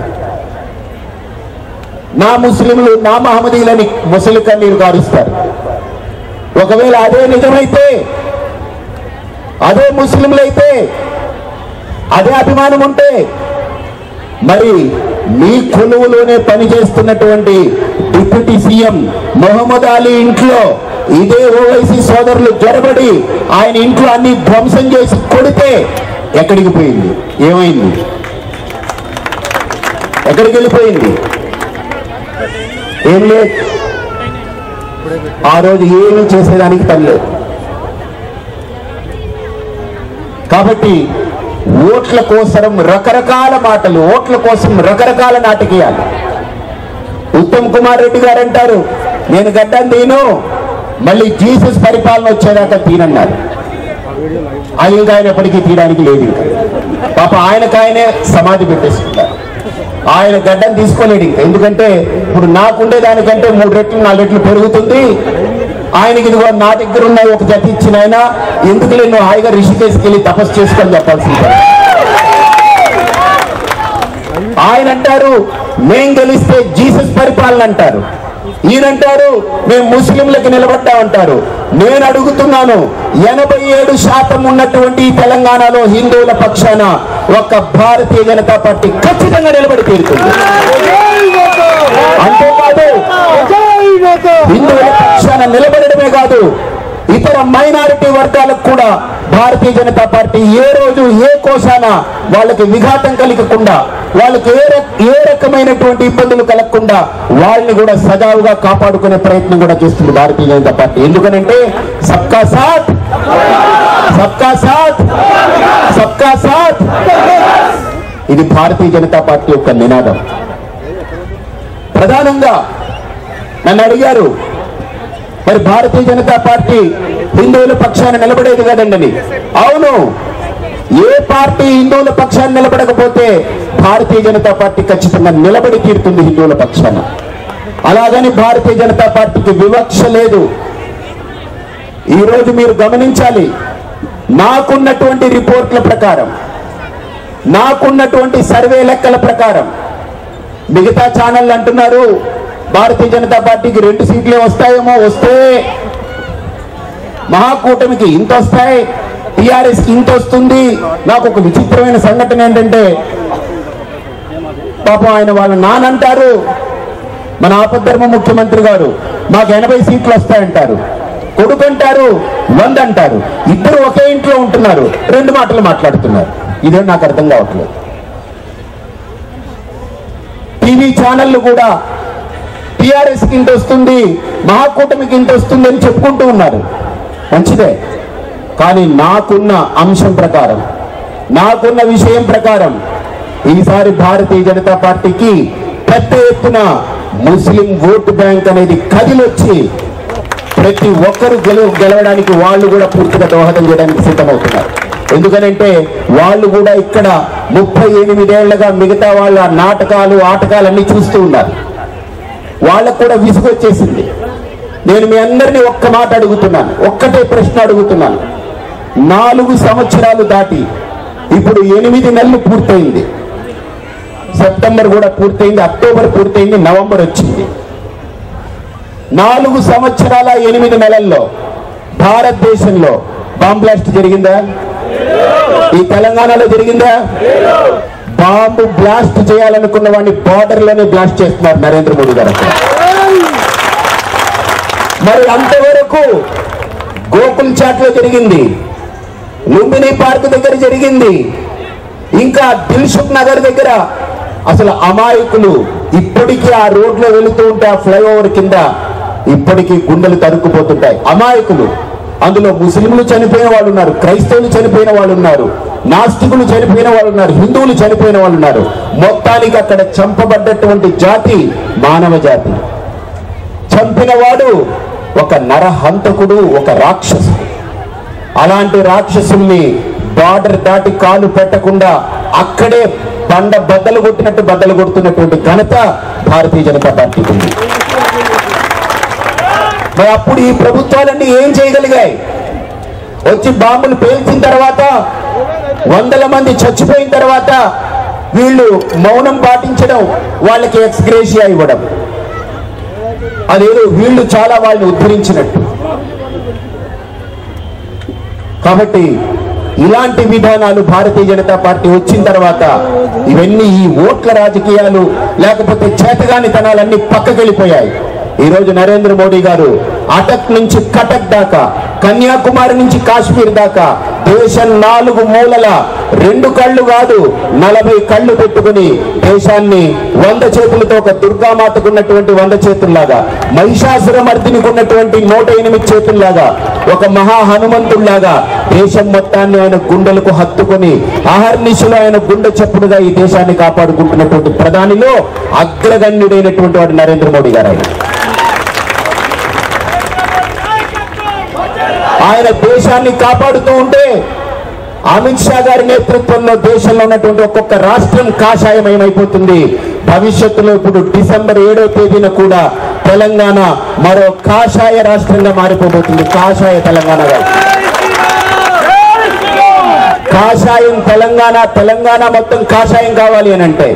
Speaker 5: నా ముస్లింలు నా మహమ్మదీలని ముసలి కన్నీరు కారుస్తారు ఒకవేళ అదే నిజమైతే అదే ముస్లింలైతే అదే అభిమానం ఉంటే మరి మీ కొలువులోనే పనిచేస్తున్నటువంటి డిప్యూటీ సీఎం మొహమ్మద్ అలీ ఇంట్లో ఇదే ఓవైసీ సోదరులు జొరబడి ఆయన ఇంట్లో అన్ని ధ్వంసం చేసి కొడితే ఎక్కడికి పోయింది ఏమైంది ఎక్కడికి వెళ్ళిపోయింది ఏం లేదు ఆ రోజు ఏమీ చేసేదానికి పని లేదు కాబట్టి ఓట్ల కోసం రకరకాల మాటలు ఓట్ల కోసం రకరకాల నాటకీయాలు ఉత్తమ్ కుమార్ రెడ్డి గారు అంటారు నేను గడ్డం తీను మళ్ళీ జీసస్ పరిపాలన వచ్చేదాకా తీనన్నారు అది ఇంకా ఆయన ఎప్పటికీ తీయడానికి లేదు ఇంకా పాప ఆయనకాయనే సమాధి పెట్టేసుకుంటారు ఆయన గడ్డం తీసుకోలేడు ఇంకా ఎందుకంటే ఇప్పుడు నాకుండే దానికంటే మూడు రెట్లు నాలుగు రెట్లు పెరుగుతుంది ఆయనకి ఇదిగో నా దగ్గర ఉన్న ఒక జత ఇచ్చిన ఆయన ఎందుకు నేను హాయిగా రిషికేశ్కి వెళ్ళి తపస్సు చేసుకొని చెప్పాల్సింది ఆయన అంటారు మేం గెలిస్తే జీసస్ పరిపాలన అంటారు ఈయనంటారు మేము ముస్లింలకు నిలబడ్డామంటారు నేను అడుగుతున్నాను ఎనభై ఏడు శాతం ఉన్నటువంటి ఈ తెలంగాణలో హిందువుల పక్షాన ఒక్క భారతీయ జనతా పార్టీ ఖచ్చితంగా నిలబడి తీరుతుంది అంతేకాదు హిందువుల పక్షాన నిలబడడమే కాదు ఇతర మైనారిటీ వర్గాలకు కూడా భారతీయ జనతా పార్టీ ఏ రోజు ఏ కోశాన వాళ్ళకి విఘాతం కలగకుండా వాళ్ళకి ఏ రక- ఏ రకమైనటువంటి ఇబ్బందులు కలగకుండా వాళ్ళని కూడా సజావుగా కాపాడుకునే ప్రయత్నం కూడా చేస్తుంది భారతీయ జనతా పార్టీ ఎందుకనంటే సబ్కా సాత్ సబ్కా సాత్ సబ్కా సాత్ ఇది భారతీయ జనతా పార్టీ యొక్క నినాదం ప్రధానంగా నన్ను అడిగారు మరి భారతీయ జనతా పార్టీ హిందువుల పక్షాన నిలబడేది కదండి అవును ఏ పార్టీ హిందువుల పక్షాన నిలబడకపోతే భారతీయ జనతా పార్టీ ఖచ్చితంగా నిలబడి తీరుతుంది హిందువుల పక్షాన అలాగని భారతీయ జనతా పార్టీకి వివక్ష లేదు ఈ రోజు మీరు గమనించాలి నాకున్నటువంటి రిపోర్ట్ల ప్రకారం నాకున్నటువంటి సర్వే లెక్కల ప్రకారం మిగతా ఛానళ్ళు అంటున్నారు భారతీయ జనతా పార్టీకి రెండు సీట్లే వస్తాయేమో వస్తే మహాకూటమికి ఇంత వస్తాయి టిఆర్ఎస్ కి ఇంత వస్తుంది నాకు ఒక విచిత్రమైన సంఘటన ఏంటంటే పాపం ఆయన వాళ్ళ నానంటారు మన ఆపద్ధర్మ ముఖ్యమంత్రి గారు మాకు ఎనభై సీట్లు వస్తాయంటారు కొడుకు అంటారు వంద అంటారు ఇద్దరు ఒకే ఇంట్లో ఉంటున్నారు రెండు మాటలు మాట్లాడుతున్నారు ఇదే నాకు అర్థం కావట్లేదు టీవీ ఛానళ్ళు కూడా టిఆర్ఎస్ కి ఇంత వస్తుంది మహాకూటమికి ఇంత వస్తుంది అని చెప్పుకుంటూ ఉన్నారు మంచిదే కానీ నాకున్న అంశం ప్రకారం నాకున్న విషయం ప్రకారం ఈసారి భారతీయ జనతా పార్టీకి పెద్ద ఎత్తున ముస్లిం ఓటు బ్యాంక్ అనేది కదిలొచ్చి ప్రతి ఒక్కరు గెలు గెలవడానికి వాళ్ళు కూడా పూర్తిగా దోహదం చేయడానికి సిద్ధమవుతున్నారు ఎందుకనంటే వాళ్ళు కూడా ఇక్కడ ముప్పై ఎనిమిదేళ్లుగా మిగతా వాళ్ళ నాటకాలు ఆటకాలన్నీ చూస్తూ ఉన్నారు వాళ్ళకు కూడా విసుగొచ్చేసింది నేను మీ అందరినీ ఒక్క మాట అడుగుతున్నాను ఒక్కటే ప్రశ్న అడుగుతున్నాను నాలుగు సంవత్సరాలు దాటి ఇప్పుడు ఎనిమిది నెలలు పూర్తయింది సెప్టెంబర్ కూడా పూర్తయింది అక్టోబర్ పూర్తయింది నవంబర్ వచ్చింది నాలుగు సంవత్సరాల ఎనిమిది నెలల్లో భారతదేశంలో బాంబ్ బ్లాస్ట్ జరిగిందా ఈ తెలంగాణలో జరిగిందా బాంబు బ్లాస్ట్ చేయాలనుకున్న వాడిని బార్డర్ లోనే బ్లాస్ట్ చేస్తున్నారు నరేంద్ర మోడీ గారు అక్కడ. మరి అంతవరకు గోకుల్ చాట్ లో జరిగింది లుంబిని పార్క్ దగ్గర జరిగింది ఇంకా దిల్సుఖ్ నగర్ దగ్గర అసలు అమాయకులు ఇప్పటికీ ఆ రోడ్లో వెళుతూ ఉంటే ఆ ఫ్లైఓవర్ కింద ఇప్పటికీ గుండెలు తరుక్కుపోతుంటాయి అమాయకులు అందులో ముస్లింలు చనిపోయిన వాళ్ళు ఉన్నారు క్రైస్తవులు చనిపోయిన వాళ్ళు ఉన్నారు నాస్తికులు చనిపోయిన వాళ్ళు ఉన్నారు హిందువులు చనిపోయిన వాళ్ళు ఉన్నారు మొత్తానికి అక్కడ చంపబడ్డటువంటి జాతి మానవ జాతి చంపినవాడు ఒక నరహంతకుడు ఒక రాక్షసుడు అలాంటి రాక్షసుల్ని బార్డర్ దాటి కాలు పెట్టకుండా అక్కడే బండ బద్దలు కొట్టినట్టు బద్దలు కొడుతున్నటువంటి ఘనత భారతీయ జనతా పార్టీకి ఉంది మరి అప్పుడు ఈ ప్రభుత్వాలన్నీ ఏం చేయగలిగాయి వచ్చి బాంబులు పేల్చిన తర్వాత వందల మంది చచ్చిపోయిన తర్వాత వీళ్ళు మౌనం పాటించడం వాళ్ళకి ఎక్స్గ్రేషియా ఇవ్వడం అదేదో వీళ్ళు చాలా వాళ్ళని ఉద్ధరించినట్టు కాబట్టి ఇలాంటి విధానాలు భారతీయ జనతా పార్టీ వచ్చిన తర్వాత ఇవన్నీ ఈ ఓట్ల రాజకీయాలు లేకపోతే చేతగానితనాలన్నీ పక్కకెళ్ళిపోయాయి ఈ రోజు నరేంద్ర మోడీ గారు అటక్ నుంచి కటక్ దాకా కన్యాకుమారి నుంచి కాశ్మీర్ దాకా దేశం నాలుగు మూలల రెండు కళ్ళు కాదు నలభై కళ్ళు పెట్టుకుని దేశాన్ని వంద చేతులతో ఒక దుర్గామాతకున్నటువంటి వంద చేతుల్లాగా మహిషాసురమర్దినికి ఉన్నటువంటి నూట ఎనిమిది చేతుల్లాగా ఒక మహా హనుమంతుల్లాగా దేశం మొత్తాన్ని ఆయన గుండెలకు హత్తుకొని అహర్నిశలు ఆయన గుండె చెప్పుడుగా ఈ దేశాన్ని కాపాడుకుంటున్నటువంటి ప్రధానిలో అగ్రగణ్యుడైనటువంటి వాడు నరేంద్ర మోడీ గారు ఆయన ఆయన దేశాన్ని కాపాడుతూ ఉంటే అమిత్ షా గారి నేతృత్వంలో దేశంలో ఉన్నటువంటి ఒక్కొక్క రాష్ట్రం కాషాయమయమైపోతుంది భవిష్యత్తులో ఇప్పుడు డిసెంబర్ ఏడో తేదీన కూడా తెలంగాణ మరో కాషాయ రాష్ట్రంగా మారిపోబోతుంది కాషాయ తెలంగాణగా కాషాయం తెలంగాణ తెలంగాణ మొత్తం కాషాయం కావాలి అని అంటే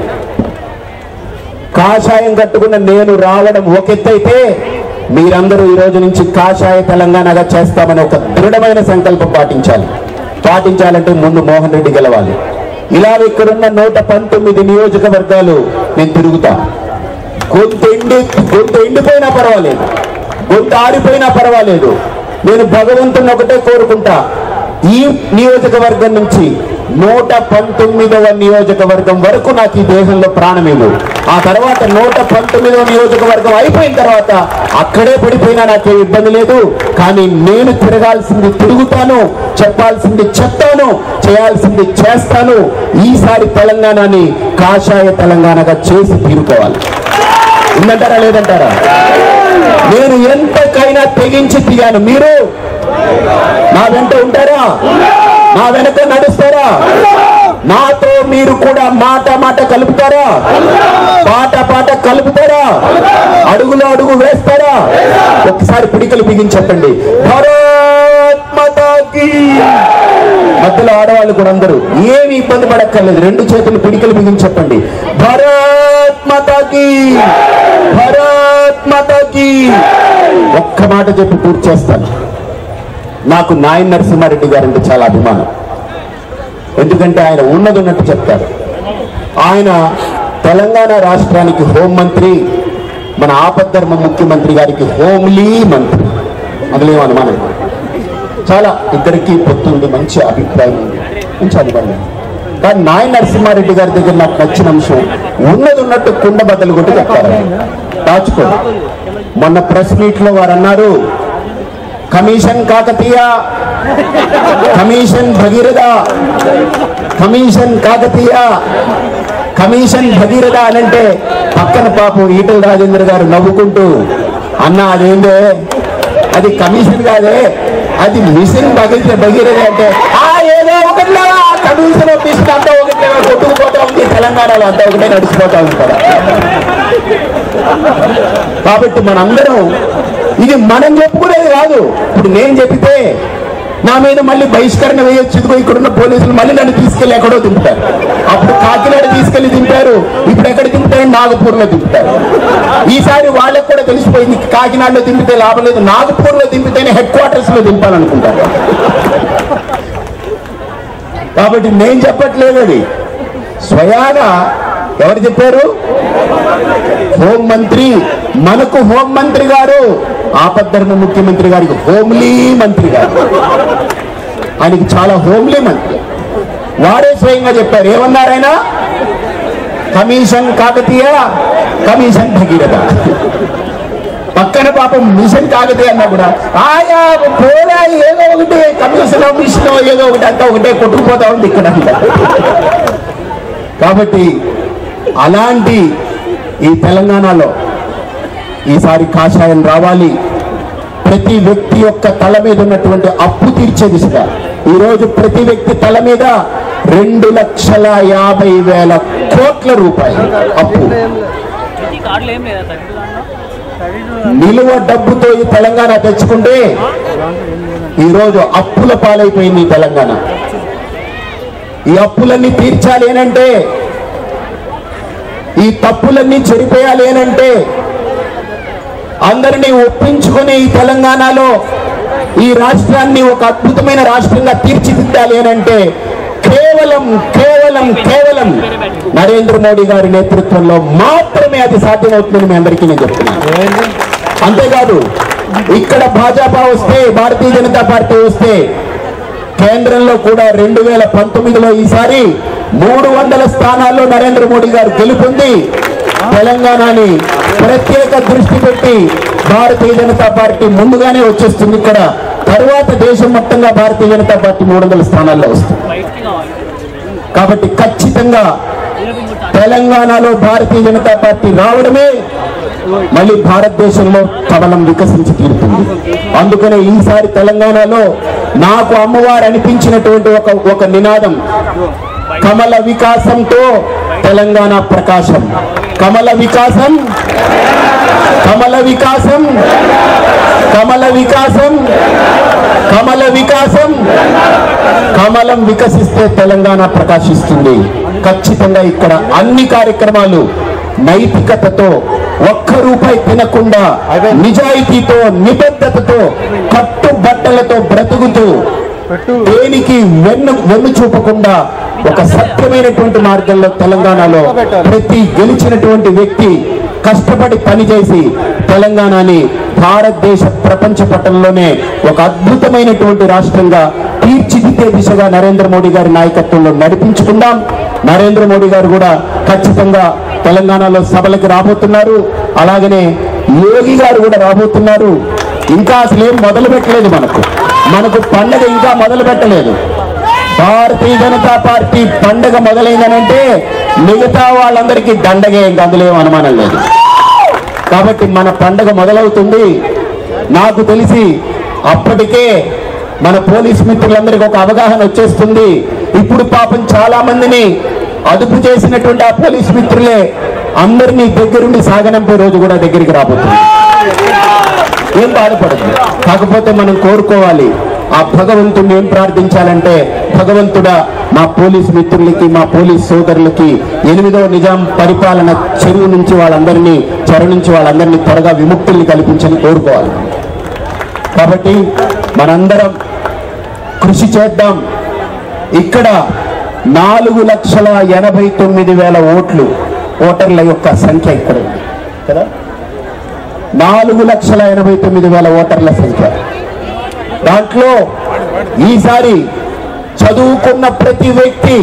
Speaker 5: కాషాయం కట్టుకున్న నేను రావడం ఒక ఎత్తైతే మీరందరూ ఈ రోజు నుంచి కాషాయ తెలంగాణగా చేస్తామని ఒక దృఢమైన సంకల్పం పాటించాలి పాటించాలంటే ముందు మోహన్ రెడ్డి గెలవాలి ఇలా ఇక్కడున్న నూట పంతొమ్మిది నియోజకవర్గాలు నేను తిరుగుతా గొంతు ఎండి గొంతు ఎండిపోయినా పర్వాలేదు గొంతు ఆరిపోయినా పర్వాలేదు నేను భగవంతుని ఒకటే కోరుకుంటా ఈ నియోజకవర్గం నుంచి నూట పంతొమ్మిదవ నియోజకవర్గం వరకు నాకు ఈ దేశంలో ప్రాణం ఇవ్వు ఆ తర్వాత నూట పంతొమ్మిదవ నియోజకవర్గం అయిపోయిన తర్వాత అక్కడే పడిపోయినా నాకే ఇబ్బంది లేదు కానీ నేను తిరగాల్సింది తిరుగుతాను చెప్పాల్సింది చెప్తాను చేయాల్సింది చేస్తాను ఈసారి తెలంగాణని కాషాయ తెలంగాణగా చేసి తీరుకోవాలి ఉందంటారా లేదంటారా నేను ఎంతకైనా తెగించి దిగాను మీరు నా వెంట ఉంటారా నా వెనక నడుస్తారా నాతో మీరు కూడా మాట మాట కలుపుతారా పాట పాట కలుపుతారా అడుగులో అడుగు వేస్తారా ఒకసారి పిడికలు బిగించి చెప్పండి భారత్ మాతాకి మధ్యలో ఆడవాళ్ళు కూడా అందరూ ఏమి ఇబ్బంది పడక్కర్లేదు రెండు చేతులు పిడికలు బిగించి చెప్పండి భారత్ మాతాకి భారత్ మాతాకి ఒక్క మాట చెప్పి పూర్తి చేస్తాను నాకు నాయన నరసింహారెడ్డి గారంటే చాలా అభిమానం ఎందుకంటే ఆయన ఉన్నది ఉన్నట్టు చెప్తారు ఆయన తెలంగాణ రాష్ట్రానికి హోంమంత్రి మన ఆపద్ధర్మ ముఖ్యమంత్రి గారికి హోమ్లీ మంత్రి అందులో ఏం అనుమానం లేదు. చాలా ఇద్దరికి పొత్తుంది మంచి అభిప్రాయం ఉంది మంచి అనుబంధం కానీ నాయ నరసింహారెడ్డి గారి దగ్గర నాకు నచ్చిన అంశం ఉన్నది ఉన్నట్టు కుండ బద్దలు కొట్టి చెప్తారు దాచుకో మొన్న ప్రెస్ మీట్ లో వారు అన్నారు commission Kakatiya commission Bhagiratha commission Kakatiya commission Bhagiratha అనంటే పక్కన పాపం ఈటల రాజేంద్ర గారు నవ్వుకుంటూ అన్న అదేందే అది కమిషన్ కాదే అది మిషన్ భగీరథ భగీరథ అంటే ఆ ఏదో ఒకటిలా కమిషన్ మిషన్ అంతా ఒకటే కొట్టుకుపోతా ఉంది తెలంగాణలో అంతా ఒకటే నడిచిపోతా ఉంటారు కాబట్టి మనందరం ఇది మనం చెప్పుకునేది కాదు ఇప్పుడు నేను చెప్పితే నా మీద మళ్ళీ బహిష్కరణ వేయొచ్చు ఇదిగో ఇక్కడున్న పోలీసులు మళ్ళీ నన్ను తీసుకెళ్లి ఎక్కడో దింపుతారు అప్పుడు కాకినాడ తీసుకెళ్లి దింపారు ఇప్పుడు ఎక్కడ దింపుతారు నాగపూర్లో దింపుతారు ఈసారి వాళ్ళకు కూడా తెలిసిపోయింది కాకినాడలో దింపితే లాభం లేదు నాగపూర్లో దింపితేనే హెడ్ క్వార్టర్స్ లో దింపాలనుకుంటారు కాబట్టి నేను చెప్పట్లేదు అది స్వయాగా ఎవరు చెప్పారు హోంమంత్రి మనకు హోంమంత్రి గారు ఆపద్ధర్మ ముఖ్యమంత్రి గారికి హోమ్లీ మంత్రి గారు ఆయనకి చాలా హోమ్లీ మంత్రి వారే స్వయంగా చెప్పారు ఏమన్నారైనా కమిషన్ కాకతీయ కమిషన్ భగీరథ పక్కన పాపం మిషన్ కాకతీయ అన్నా కూడా ఆయా పోరా ఏదో ఒకటి కమిషన్ మిషన్ ఏదో ఒకటి అంతా ఒకటే కొట్టుకుపోతా ఉంది ఇక్కడ అంతా. కాబట్టి అలాంటి ఈ తెలంగాణలో ఈసారి కాషాయం రావాలి ప్రతి వ్యక్తి యొక్క తల మీద ఉన్నటువంటి అప్పు తీర్చే దిశగా ఈరోజు ప్రతి వ్యక్తి తల మీద రెండు లక్షల యాభై వేల కోట్ల రూపాయలు అప్పు
Speaker 6: ఈ కార్డులు ఏం లేదా థర్టీ దాంట్లో
Speaker 5: నిలువ డబ్బుతో ఈ తెలంగాణ తెచ్చుకుంటే ఈరోజు అప్పుల పాలైపోయింది ఈ తెలంగాణ ఈ అప్పులన్నీ తీర్చాలి అనంటే ఈ తప్పులన్నీ చెరిపేయాలి అనంటే అందరినీ ఒప్పించుకొని ఈ తెలంగాణలో ఈ రాష్ట్రాన్ని ఒక అద్భుతమైన రాష్ట్రంగా తీర్చిదిద్దాలి అనంటే కేవలం కేవలం కేవలం నరేంద్ర మోడీ గారి నేతృత్వంలో మాత్రమే అది సాధ్యమవుతుందని మీ అందరికీ నేను చెప్తున్నాను అంతేకాదు ఇక్కడ భాజపా వస్తే భారతీయ జనతా పార్టీ వస్తే కేంద్రంలో కూడా రెండు వేల పంతొమ్మిదిలో ఈసారి మూడు వందల స్థానాల్లో నరేంద్ర మోడీ గారు గెలుపొంది తెలంగాణని ప్రత్యేక దృష్టి పెట్టి భారతీయ జనతా పార్టీ ముందుగానే వచ్చేస్తుంది ఇక్కడ తరువాత దేశం మొత్తంగా భారతీయ జనతా పార్టీ మూడు వందల స్థానాల్లో వస్తుంది
Speaker 6: బయటికి కావాలి
Speaker 5: కాబట్టి ఖచ్చితంగా తెలంగాణలో భారతీయ జనతా పార్టీ రావడమే మళ్ళీ భారతదేశంలో కమలం వికసించి తీరుతుంది అందుకనే ఈసారి తెలంగాణలో నాకు అమ్మవారు అనిపించినటువంటి ఒక ఒక నినాదం కమల వికాసంతో తెలంగాణ ప్రకాశం కమల వికాసం కమల వికాసం కమల వికాసం కమల వికాసం కమలం వికసిస్తే తెలంగాణ ప్రకాశిస్తుంది ఖచ్చితంగా ఇక్కడ అన్ని కార్యక్రమాలు నైతికతతో ఒక్క రూపాయి తినకుండా నిజాయితీతో నిబద్ధతతో కట్టుబట్టలతో బ్రతుకుతూ దేనికి వెన్ను వెన్ను చూపకుండా ఒక సత్యమైనటువంటి మార్గంలో తెలంగాణలో ప్రతి గెలిచినటువంటి వ్యక్తి కష్టపడి పనిచేసి తెలంగాణని భారతదేశ ప్రపంచ పటంలోనే ఒక అద్భుతమైనటువంటి రాష్ట్రంగా తీర్చిదిద్దే దిశగా నరేంద్ర మోడీ గారి నాయకత్వంలో నడిపించుకుందాం నరేంద్ర మోడీ గారు కూడా ఖచ్చితంగా తెలంగాణలో సభలకు రాబోతున్నారు అలాగనే యోగి గారు కూడా రాబోతున్నారు ఇంకా అసలు ఏం మొదలు పెట్టలేదు మనకు మనకు పండగ ఇంకా మొదలు పెట్టలేదు భారతీయ జనతా పార్టీ పండగ మొదలైందనంటే మిగతా వాళ్ళందరికీ దండగే ఇంకా అందులో ఏం అనుమానం లేదు కాబట్టి మన పండగ మొదలవుతుంది నాకు తెలిసి అప్పటికే మన పోలీస్ మిత్రులందరికీ ఒక అవగాహన వచ్చేస్తుంది ఇప్పుడు పాపం చాలా మందిని అదుపు చేసినటువంటి ఆ పోలీస్ మిత్రులే అందరినీ దగ్గరుండి సాగనంపే రోజు కూడా దగ్గరికి రాబోతుంది ఏం బాధపడదు కాకపోతే మనం కోరుకోవాలి ఆ భగవంతుడిని ఏం ప్రార్థించాలంటే భగవంతుడా మా పోలీస్ మిత్రులకి మా పోలీస్ సోదరులకి ఎనిమిదవ నిజాం పరిపాలన చెరువు నుంచి వాళ్ళందరినీ చెర నుంచి వాళ్ళందరినీ త్వరగా విముక్తుల్ని కల్పించని కోరుకోవాలి కాబట్టి మనందరం కృషి చేద్దాం ఇక్కడ నాలుగు లక్షల ఎనభై తొమ్మిది వేల ఓట్లు ఓటర్ల యొక్క సంఖ్య ఇక్కడ ఉంది కదా నాలుగు లక్షల ఎనభై తొమ్మిది వేల ఓటర్ల సంఖ్య దాంట్లో ఈసారి చదువుకున్న ప్రతి వ్యక్తి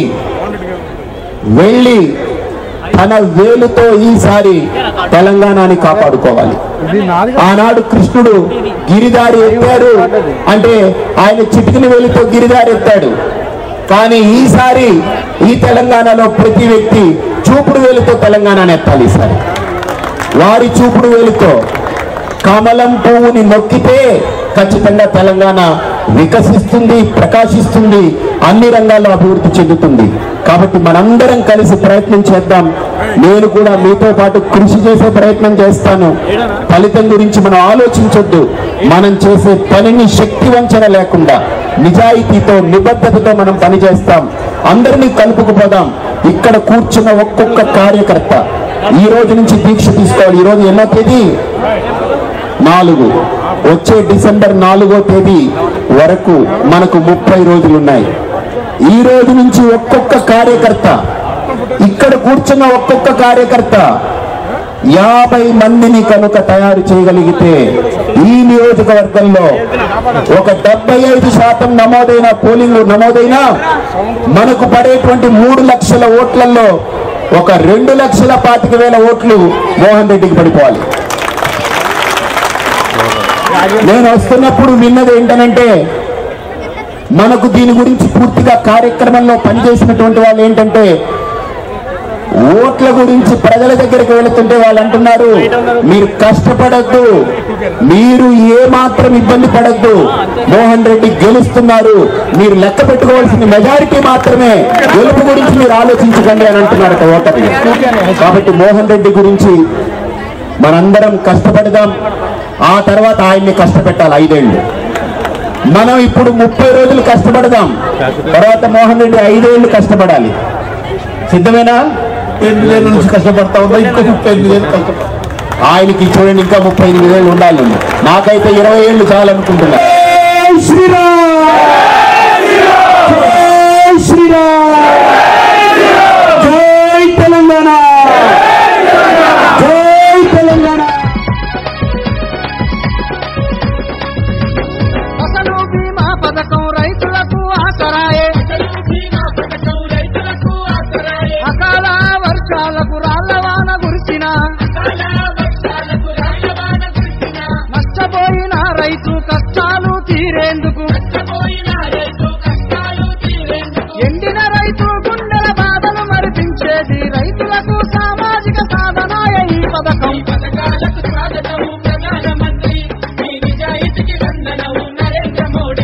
Speaker 5: వెళ్ళి తన వేలుతో ఈసారి తెలంగాణని కాపాడుకోవాలి ఆనాడు కృష్ణుడు గిరిదారి ఎత్తాడు అంటే ఆయన చిటికిన వేలితో గిరిదారి ఎత్తాడు కానీ ఈసారి ఈ తెలంగాణలో ప్రతి వ్యక్తి చూపుడు వేలుతో తెలంగాణని ఎత్తాలి ఈసారి వారి చూపుడు వేలుతో కమలం పువ్వుని నొక్కితే ఖచ్చితంగా తెలంగాణ వికసిస్తుంది ప్రకాశిస్తుంది అన్ని రంగాల్లో అభివృద్ధి చెందుతుంది కాబట్టి మనందరం కలిసి ప్రయత్నం చేద్దాం నేను కూడా మీతో పాటు కృషి చేసే ప్రయత్నం చేస్తాను ఫలితం గురించి మనం ఆలోచించొద్దు మనం చేసే పనిని శక్తి వంచన లేకుండా నిజాయితీతో నిబద్ధతతో మనం పనిచేస్తాం అందరినీ కలుపుకుపోదాం ఇక్కడ కూర్చున్న ఒక్కొక్క కార్యకర్త ఈ రోజు నుంచి దీక్ష తీసుకోవాలి ఈ రోజు ఎన్నో తేదీ నాలుగు వచ్చే డిసెంబర్ నాలుగో తేదీ వరకు మనకు ముప్పై రోజులు ఉన్నాయి ఈ రోజు నుంచి ఒక్కొక్క కార్యకర్త ఇక్కడ కూర్చున్న ఒక్కొక్క కార్యకర్త యాభై మందిని కనుక తయారు చేయగలిగితే ఈ నియోజకవర్గంలో ఒక డెబ్బై ఐదు శాతం నమోదైన పోలింగ్ నమోదైన మనకు పడేటువంటి మూడు లక్షల ఓట్లలో ఒక రెండు లక్షల పాతిక వేల ఓట్లు మోహన్ రెడ్డికి పడిపోవాలి నేను వస్తున్నప్పుడు విన్నది ఏంటనంటే మనకు దీని గురించి పూర్తిగా కార్యక్రమంలో పనిచేసినటువంటి వాళ్ళు ఏంటంటే ఓట్ల గురించి ప్రజల దగ్గరికి వెళుతుంటే వాళ్ళు అంటున్నారు మీరు కష్టపడద్దు మీరు ఏ మాత్రం ఇబ్బంది పడద్దు మోహన్ రెడ్డి గెలుస్తున్నారు మీరు లెక్క పెట్టుకోవాల్సిన మెజారిటీ మాత్రమే గెలుపు గురించి మీరు ఆలోచించకండి అని అంటున్నారు ఓటర్లు కాబట్టి మోహన్ రెడ్డి గురించి మనందరం కష్టపడదాం ఆ తర్వాత ఆయన్ని కష్టపెట్టాలి ఐదేళ్లు మనం ఇప్పుడు ముప్పై రోజులు కష్టపడదాం తర్వాత మోహన్ రెడ్డి ఐదేళ్లు కష్టపడాలి సిద్ధమేనా
Speaker 4: ఎనిమిది ఏళ్ళ నుంచి కష్టపడతా ఉన్నా ఇంకో ముప్పై ఎనిమిది ఏళ్ళు కష్టపడతా
Speaker 5: ఆయనకి చూడండి ఇంకా ముప్పై ఎనిమిది ఏళ్ళు ఉండాలి నాకైతే ఇరవై ఏళ్ళు చాలనుకుంటున్నా
Speaker 3: జై శ్రీరామ్ జై శ్రీరామ్ జై తెలంగాణ జై తెలంగాణ
Speaker 1: అసలు బీమా పథకం రైతులకు ఆసరాయే
Speaker 2: బీమా పథకం రైతులకు ఆసరాయే
Speaker 1: అకాల వర్షాలకు రాళ్లవాన కురిసిన
Speaker 2: కాల వర్షాలకు రాయవాన కురిసిన
Speaker 1: నష్టపోయిన రైతు కష్టాలు తీరేందుకు
Speaker 2: నష్టపోయిన రైతు కష్టాలు తీరేందుకు
Speaker 1: ఎండిన రైతు గుండెల బాధలు మరిపించేది రైతులకు సామాజిక సాధనాయ ఈ పథకం
Speaker 2: ఈ పథకాలకు స్వాగతం ప్రధానమంత్రి మీ నిజాయితీకి వందనం నరేంద్ర మోడీ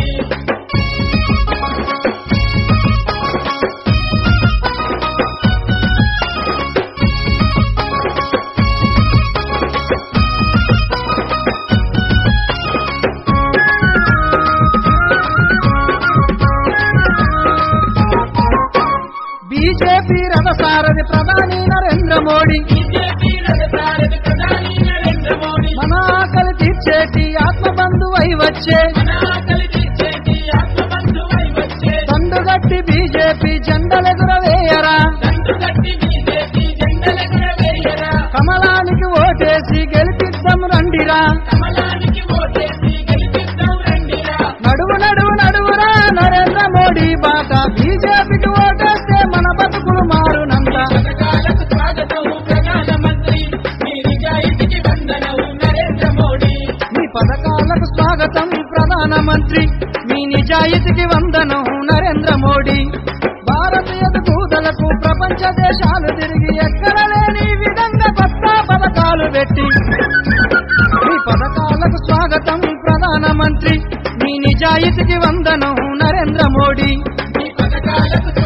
Speaker 1: బీజేపీ రథసారథి ప్రధాని నరేంద్ర మోడీ
Speaker 2: బీజేపీ రథసారథి ప్రధాని నరేంద్ర మోడీ
Speaker 1: మన ఆకలి తీర్చేటి ఆత్మబంధువై వచ్చే
Speaker 2: మన ఆకలి తీర్చేటి ఆత్మబంధువై వచ్చే
Speaker 1: తండుగట్టి బీజేపీ జెండలెగురవేయరా
Speaker 2: దండు కట్టి బీజేపీ జెండలెగురవేయరా
Speaker 1: కమలానికి ఓటేసి గెలిపిద్దాం రండిరా
Speaker 2: కమలానికి ఓటేసి గెలిపిద్దాం రండిరా
Speaker 1: నడువు నడువు నడువురా నరేంద్ర మోడీ బాట బీజేపీకి ఓటేస్తే మన బతుకులు మారునంత
Speaker 2: పథకాలకు స్వాగతం ప్రధానమంత్రి మీ నిజాయితీకి వందనం నరేంద్ర మోడీ
Speaker 1: మీ పథకాలకు స్వాగతం ప్రధానమంత్రి మీ నిజాయితీకి వందనం నరేంద్ర మోడీ భారతీయ దూతలకు ప్రపంచ దేశాలు తిరిగి ఎక్కడ లేని విధంగా కొత్త పథకాలు పెట్టి మీ పథకాలకు స్వాగతం ప్రధానమంత్రి మీ నిజాయితీకి వందనం నరేంద్ర మోడీ
Speaker 2: ఈ పథకాలకు